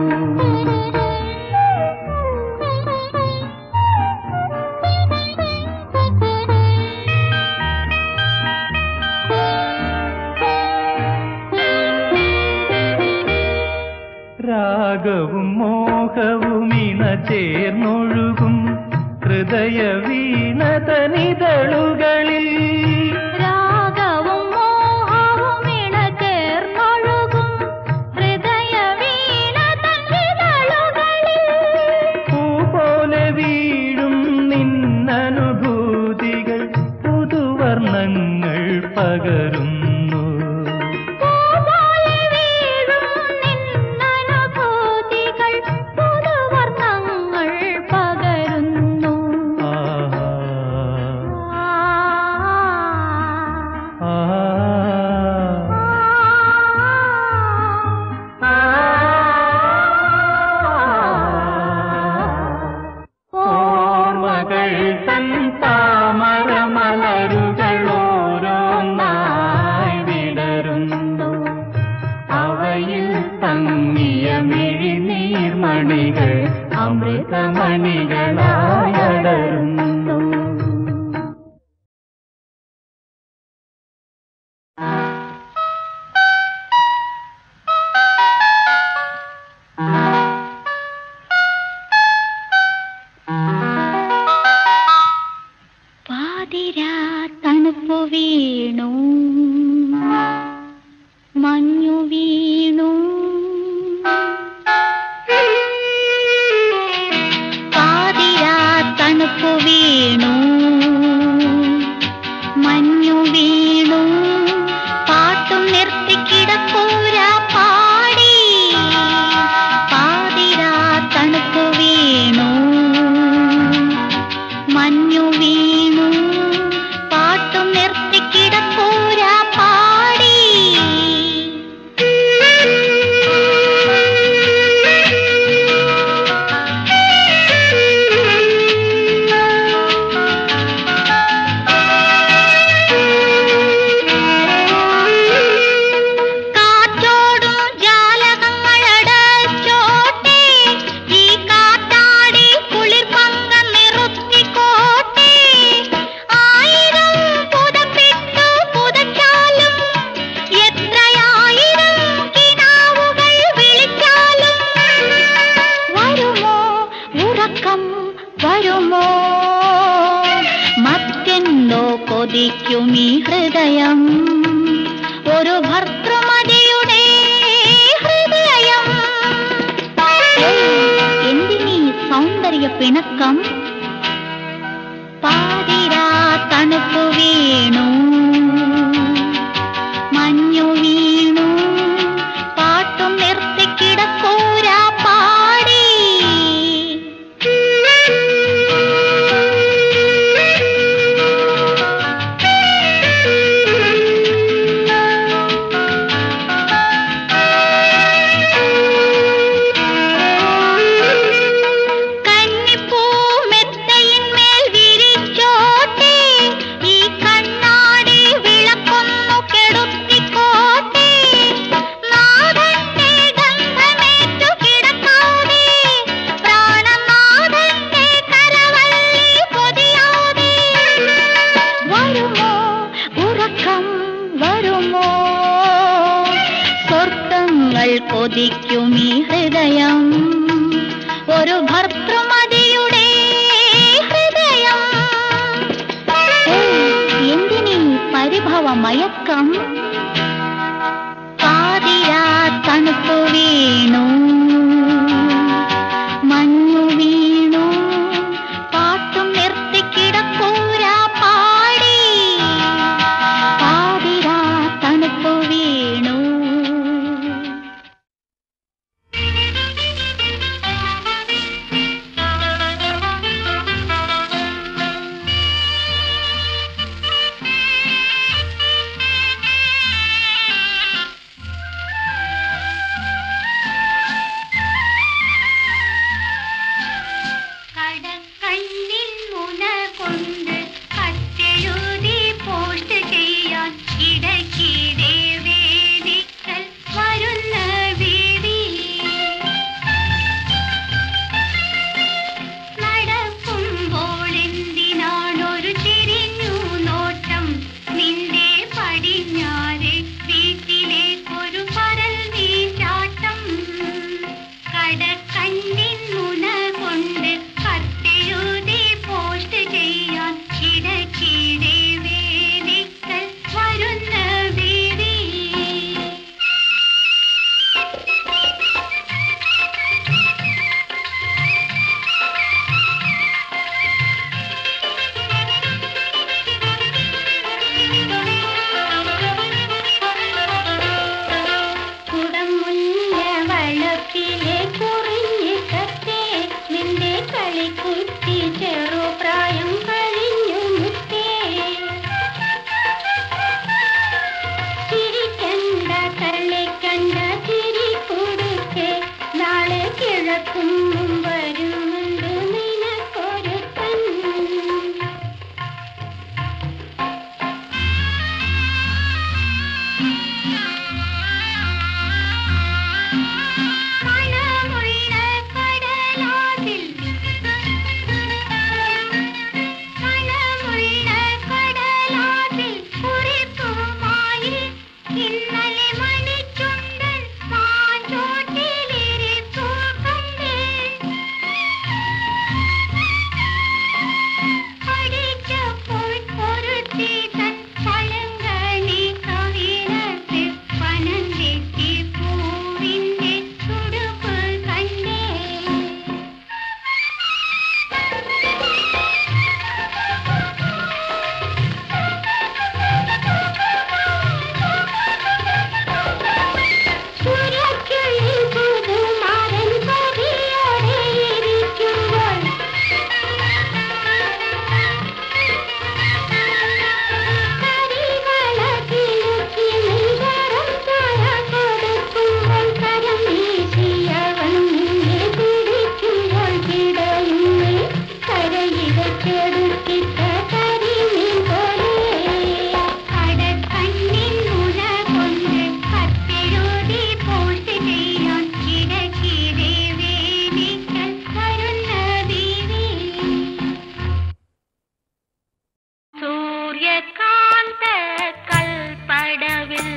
രാഗവും മോഹവും ഇണ ചേർന്നൊഴുകും ഹൃദയ വീണതനിതളുകളിൽ രാഗവും മോഹവും ഇണചേർന്നൊഴുകും ഹൃദയ വീണ തന്നിതളുകളിൽ പൂ പോലെ വീഴും നിന്നനുഭൂതികൾ പുതുവർണ്ണങ്ങൾ പകരുന്നു പൂപോലെ വീഴും നിന്നനുഭൂതികൾ പുതുവർണ്ണങ്ങൾ പകരുന്നു ആഹാ. ആ ആ. ഓർമ്മകൾ തൻ താമരമലരുകളോരോന്നായി വിടരുന്നു അവയിൽ തങ്ങിയ മിഴിനീർമണികൾ അമൃതമണികളായടരുന്നു പാതിരാ തണുപ്പു വീണു മഞ്ഞു വീണു പാതിരാ തണുപ്പു വീണു മഞ്ഞു വീണു പാട്ടും നിർത്തിക്കിടക്കൂര പാടി പാതിരാ തണുപ്പു വീണു മഞ്ഞു വീണു പാട്ടും നിർത്തിക്കിടക്കൂര പാടി കാറ്റോടും ജാലകങ്ങളടച്ചോട്ടെ ഈ കാറ്റാടി കുളിർ പങ്ക നിറുത്തിക്കോട്ടെ ആയിരം പുതപ്പിട്ടു പുതച്ചാലും എത്രയായിരം കിനാവുകൾ വിളിച്ചാലും വരുമോ ഉറക്കം വരുമോ മറ്റെന്തോ കൊതിക്കും ഈ ഹൃദയം ഒരു ഭർത്തൃമതിയുടെ ഹൃദയം എന്തിനീ സൗന്ദര്യ പിണക്കം പാതിരാ തണുപ്പു വീണു മഞ്ഞു വീണു പാട്ടും നിർത്തിക്കിടക്കൂര പാടി കന്നിപ്പൂ മെത്തയിന്മേൽ വിരിച്ചോട്ടെ ഈ കണ്ണാടി വിളക്കൊന്നു കെടുത്തിക്കോട്ടെ നാഥന്റെ ഗന്ധമേറ്റു കിടക്കാതെ പ്രാണനാഥന്റെ കരവള്ളി പൊതിയാതെ വരുമോ ഉറക്കം വരുമോ സ്വർഗങ്ങൾ കൊതിക്കും ഈ ഹൃദയം ഒരു ഭർത്തൃമതിയുടെ ഹൃദയം എന്തിനീ പരിഭവ മയക്കം പാതിരാ തണുപ്പു വീണു മഞ്ഞു വീണു പാട്ടും നിർത്തിക്കിടക്കൂര പാടി പാതിരാ തണുപ്പു വീണു പടവിൽ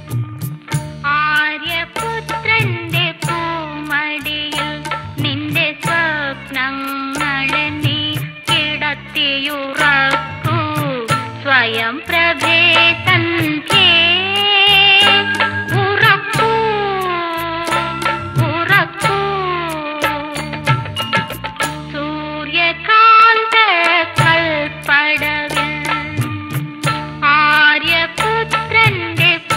ആര്യപുത്രന്റെ പൂമടിയിൽ നിന്റെ സ്വപ്നങ്ങളെ നീ കിടത്തിയുറക്കൂ സ്വയം പ്രഭേ സന്ധ്യേ ഉറക്കൂ ഉറക്കൂ സൂര്യകാന്ത കൽപ്പടവിൽ ആര്യപുത്രന്റെ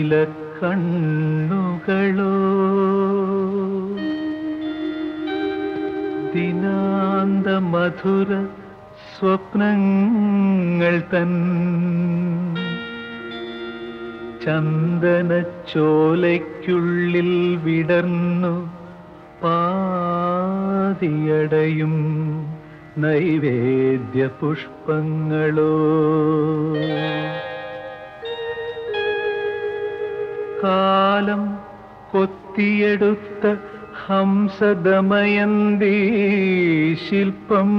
നീല കണ്ണുകളോ ദിനാന്ത മധുര സ്വപ്നങ്ങൾ തൻ ചന്ദന ചോലയ്ക്കുള്ളിൽ വിടർന്നു പാതിയടയും നൈവേദ്യ പുഷ്പങ്ങളോ കാലം കൊത്തിയെടുത്ത ഹംസദമയന്തി ശില്പം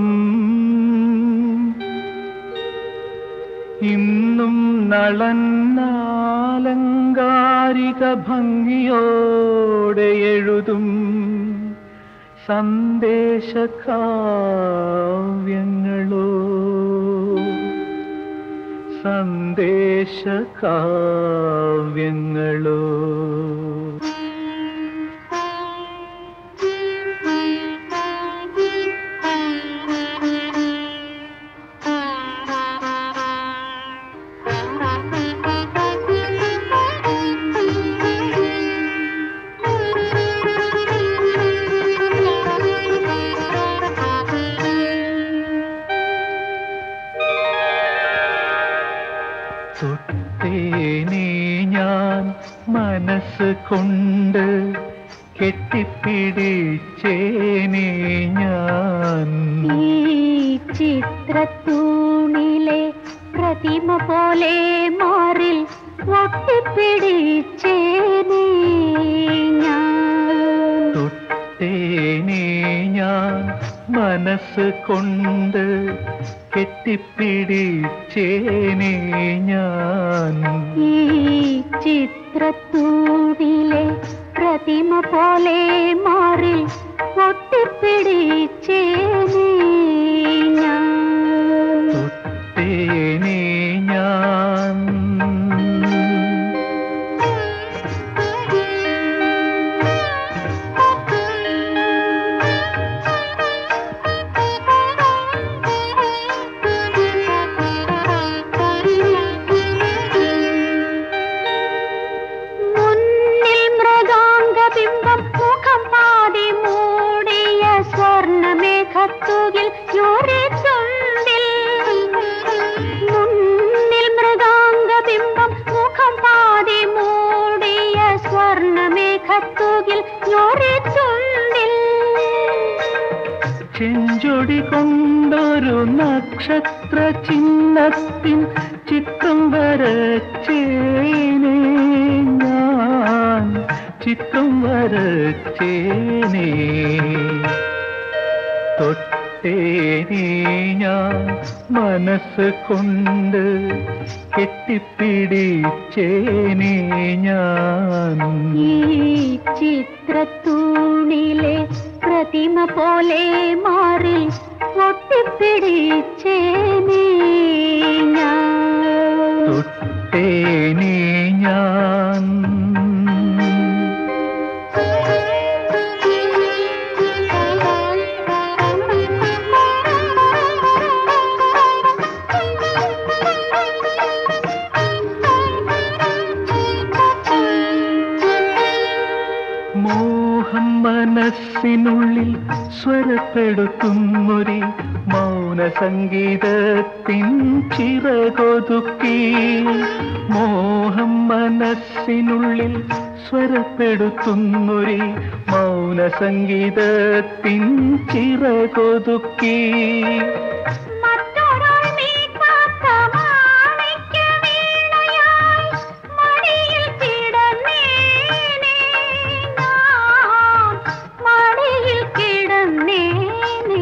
ഇന്നും നളന്നാലങ്കാരിക ഭംഗിയോടെ എഴുതും സന്ദേശകാവ്യങ്ങളോ സന്ദേശകാവ്യങ്ങളോ തൊട്ടേനെ ഞാൻ മനസ്സ് കൊണ്ട് കെട്ടിപ്പിടിച്ചേനെ ഞാൻ ഈ ചിത്രത്തൂണിലെ പ്രതിമ പോലെ മാറിൽ ഒട്ടിപ്പിടിച്ചേനേ ഞാൻ തൊട്ടേനെ ഞാൻ മനസ്സ് കൊണ്ട് കെട്ടിപ്പിടിച്ചേനെ ഞാൻ ഈ ചിത്രത്തൂണിലെ പ്രതിമ പോലെ മാറിൽ ഒട്ടിപ്പിടിച്ചേനേ ഞാൻ തൊട്ടേനെ ഞാൻ മുന്നിൽ മൃഗാംഗബിംബം മുഖം പാതി മൂടിയ സ്വർണമേഘത്തുകിൽ യുറിത്തുണ്ടിൽ മുന്നിൽ മൃഗാംഗബിംബം മുഖം പാതി മൂടിയ സ്വർണമേഘത്തുകിൽ യുറിത്തുണ്ടിൽ ചെഞ്ചൊടി കൊണ്ടൊരു നക്ഷത്ര ചിഹ്നത്തിൻ ചിത്രം വരച്ചേനെ ഞാൻ ചിത്രം വരച്ചേനെ തൊട്ടേനെ ഞാൻ മനസ്സ് കൊണ്ട് കെട്ടിപ്പിടിച്ചേനെ ഞാൻ ഈ ചിത്രത്തൂണിലെ പ്രതിമ പോലെ മാറി ഒട്ടിപ്പിടിച്ചേനേ ഞാൻ തൊട്ടേനെ ഞാൻ മോഹം മനസ്സിനുള്ളിൽ സ്വരപ്പെടുത്തുന്നൊരി മൗന സംഗീതത്തിൻ ചിറകൊതുക്കി മോഹം മനസ്സിനുള്ളിൽ സ്വരപ്പെടുത്തുന്നൊരി മൗന സംഗീതത്തിൻ ചിറകൊതുക്കി മറ്റൊരാൾ മീട്ടാത്ത മാണിക്യവീണയായി മടിയിൽ കിടന്നേനേ ഞാൻ, മടിയിൽ കിടന്നേനേ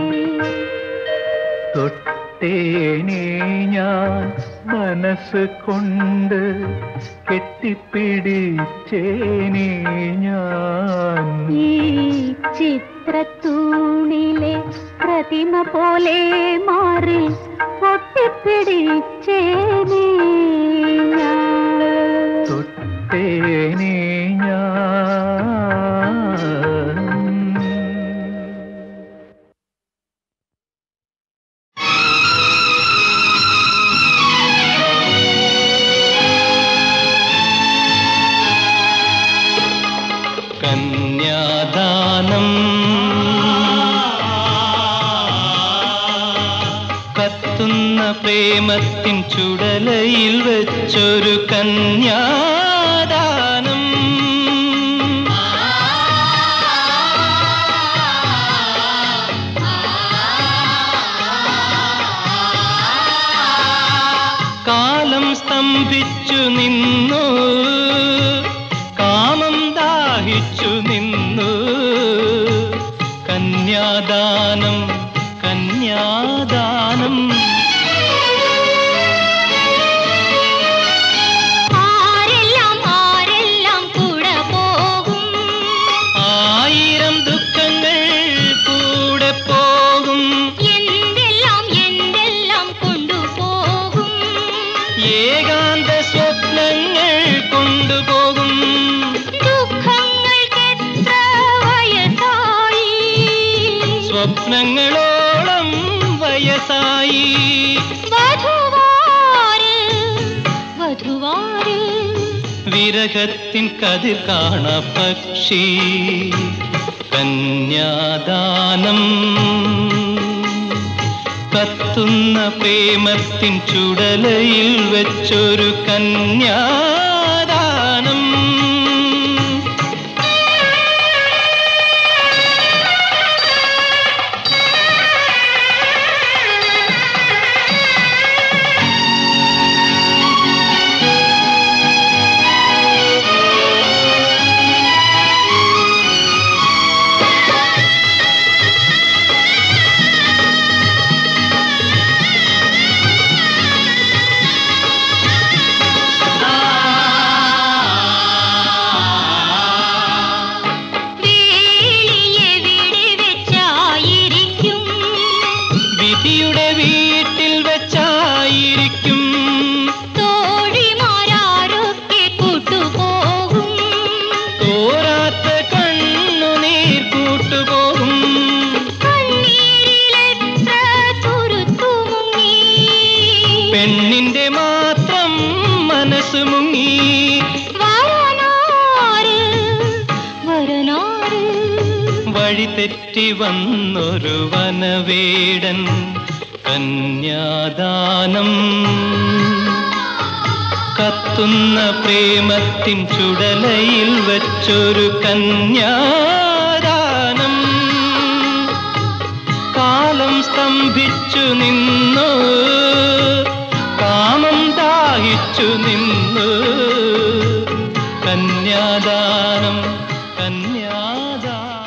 തൊട്ടേനെ ഞാൻ മനസ്സ് കൊണ്ട് കെട്ടിപ്പിടിച്ചേനെ ഞാൻ ഈ ചിത്രത്തൂണിലെ പ്രതിമ പോലെ മാറി പൊട്ടിപ്പിടിച്ചേനേ ഞാൻ തൊട്ടേനെ ഞാൻ ും പ്രേമത്തിൻ ചുടലയിൽ വെച്ചൊരു കന്യാദാനം കാലം സ്തംഭിച്ചു നിന്നു കാമം ദാഹിച്ചു നിന്നു കന്യാദാനം കന്യാദാനം ആരെല്ലാം ആരെല്ലാം കൂടെ പോകും ആയിരം ദുഃഖങ്ങൾ കൂടെ പോകും എന്തെല്ലാം എന്തെല്ലാം കൊണ്ടുപോകും ഏകാന്ത സ്വപ്നങ്ങൾ കൊണ്ടുപോകും ദുഃഖങ്ങൾക്കെത്ര വയസ്സായി സ്വപ്നങ്ങളോളം വയസ്സായി വധുവാര് വധുവാര് വിരഹത്തിൻ കതിർ കാണ പക്ഷി കന്യാദാനം കത്തുന്ന പ്രേമത്തിൻ ചുടലയിൽ വെച്ചൊരു കന്യാദാനം വേളിയെവിടെ വെച്ചായിരിക്കും വിധിയുടെ വീട്ടിൽ വെച്ചായിരിക്കും തോഴിമാരൊക്കെ കൂട്ടുപോകും തോരാത്ത കണ്ണുനീർ കൂട്ടുപോകും കണ്ണീരിലെത്ര തുരുത്തു മുങ്ങി പെണ്ണിന്റെ മാത്രം മനസ്സ് മുങ്ങി വരനാര് വരനാര് വഴി തെറ്റി വന്നൊരു വനവേടൻ കന്യാദാനം കത്തുന്ന പ്രേമത്തിൻ ചുടലയിൽ വച്ചൊരു കന്യാദാനം കാലം സ്തംഭിച്ചു നിന്നു കാമം ദാഹിച്ചു നിന്നു കന്യാദാനം കന്യാദാനം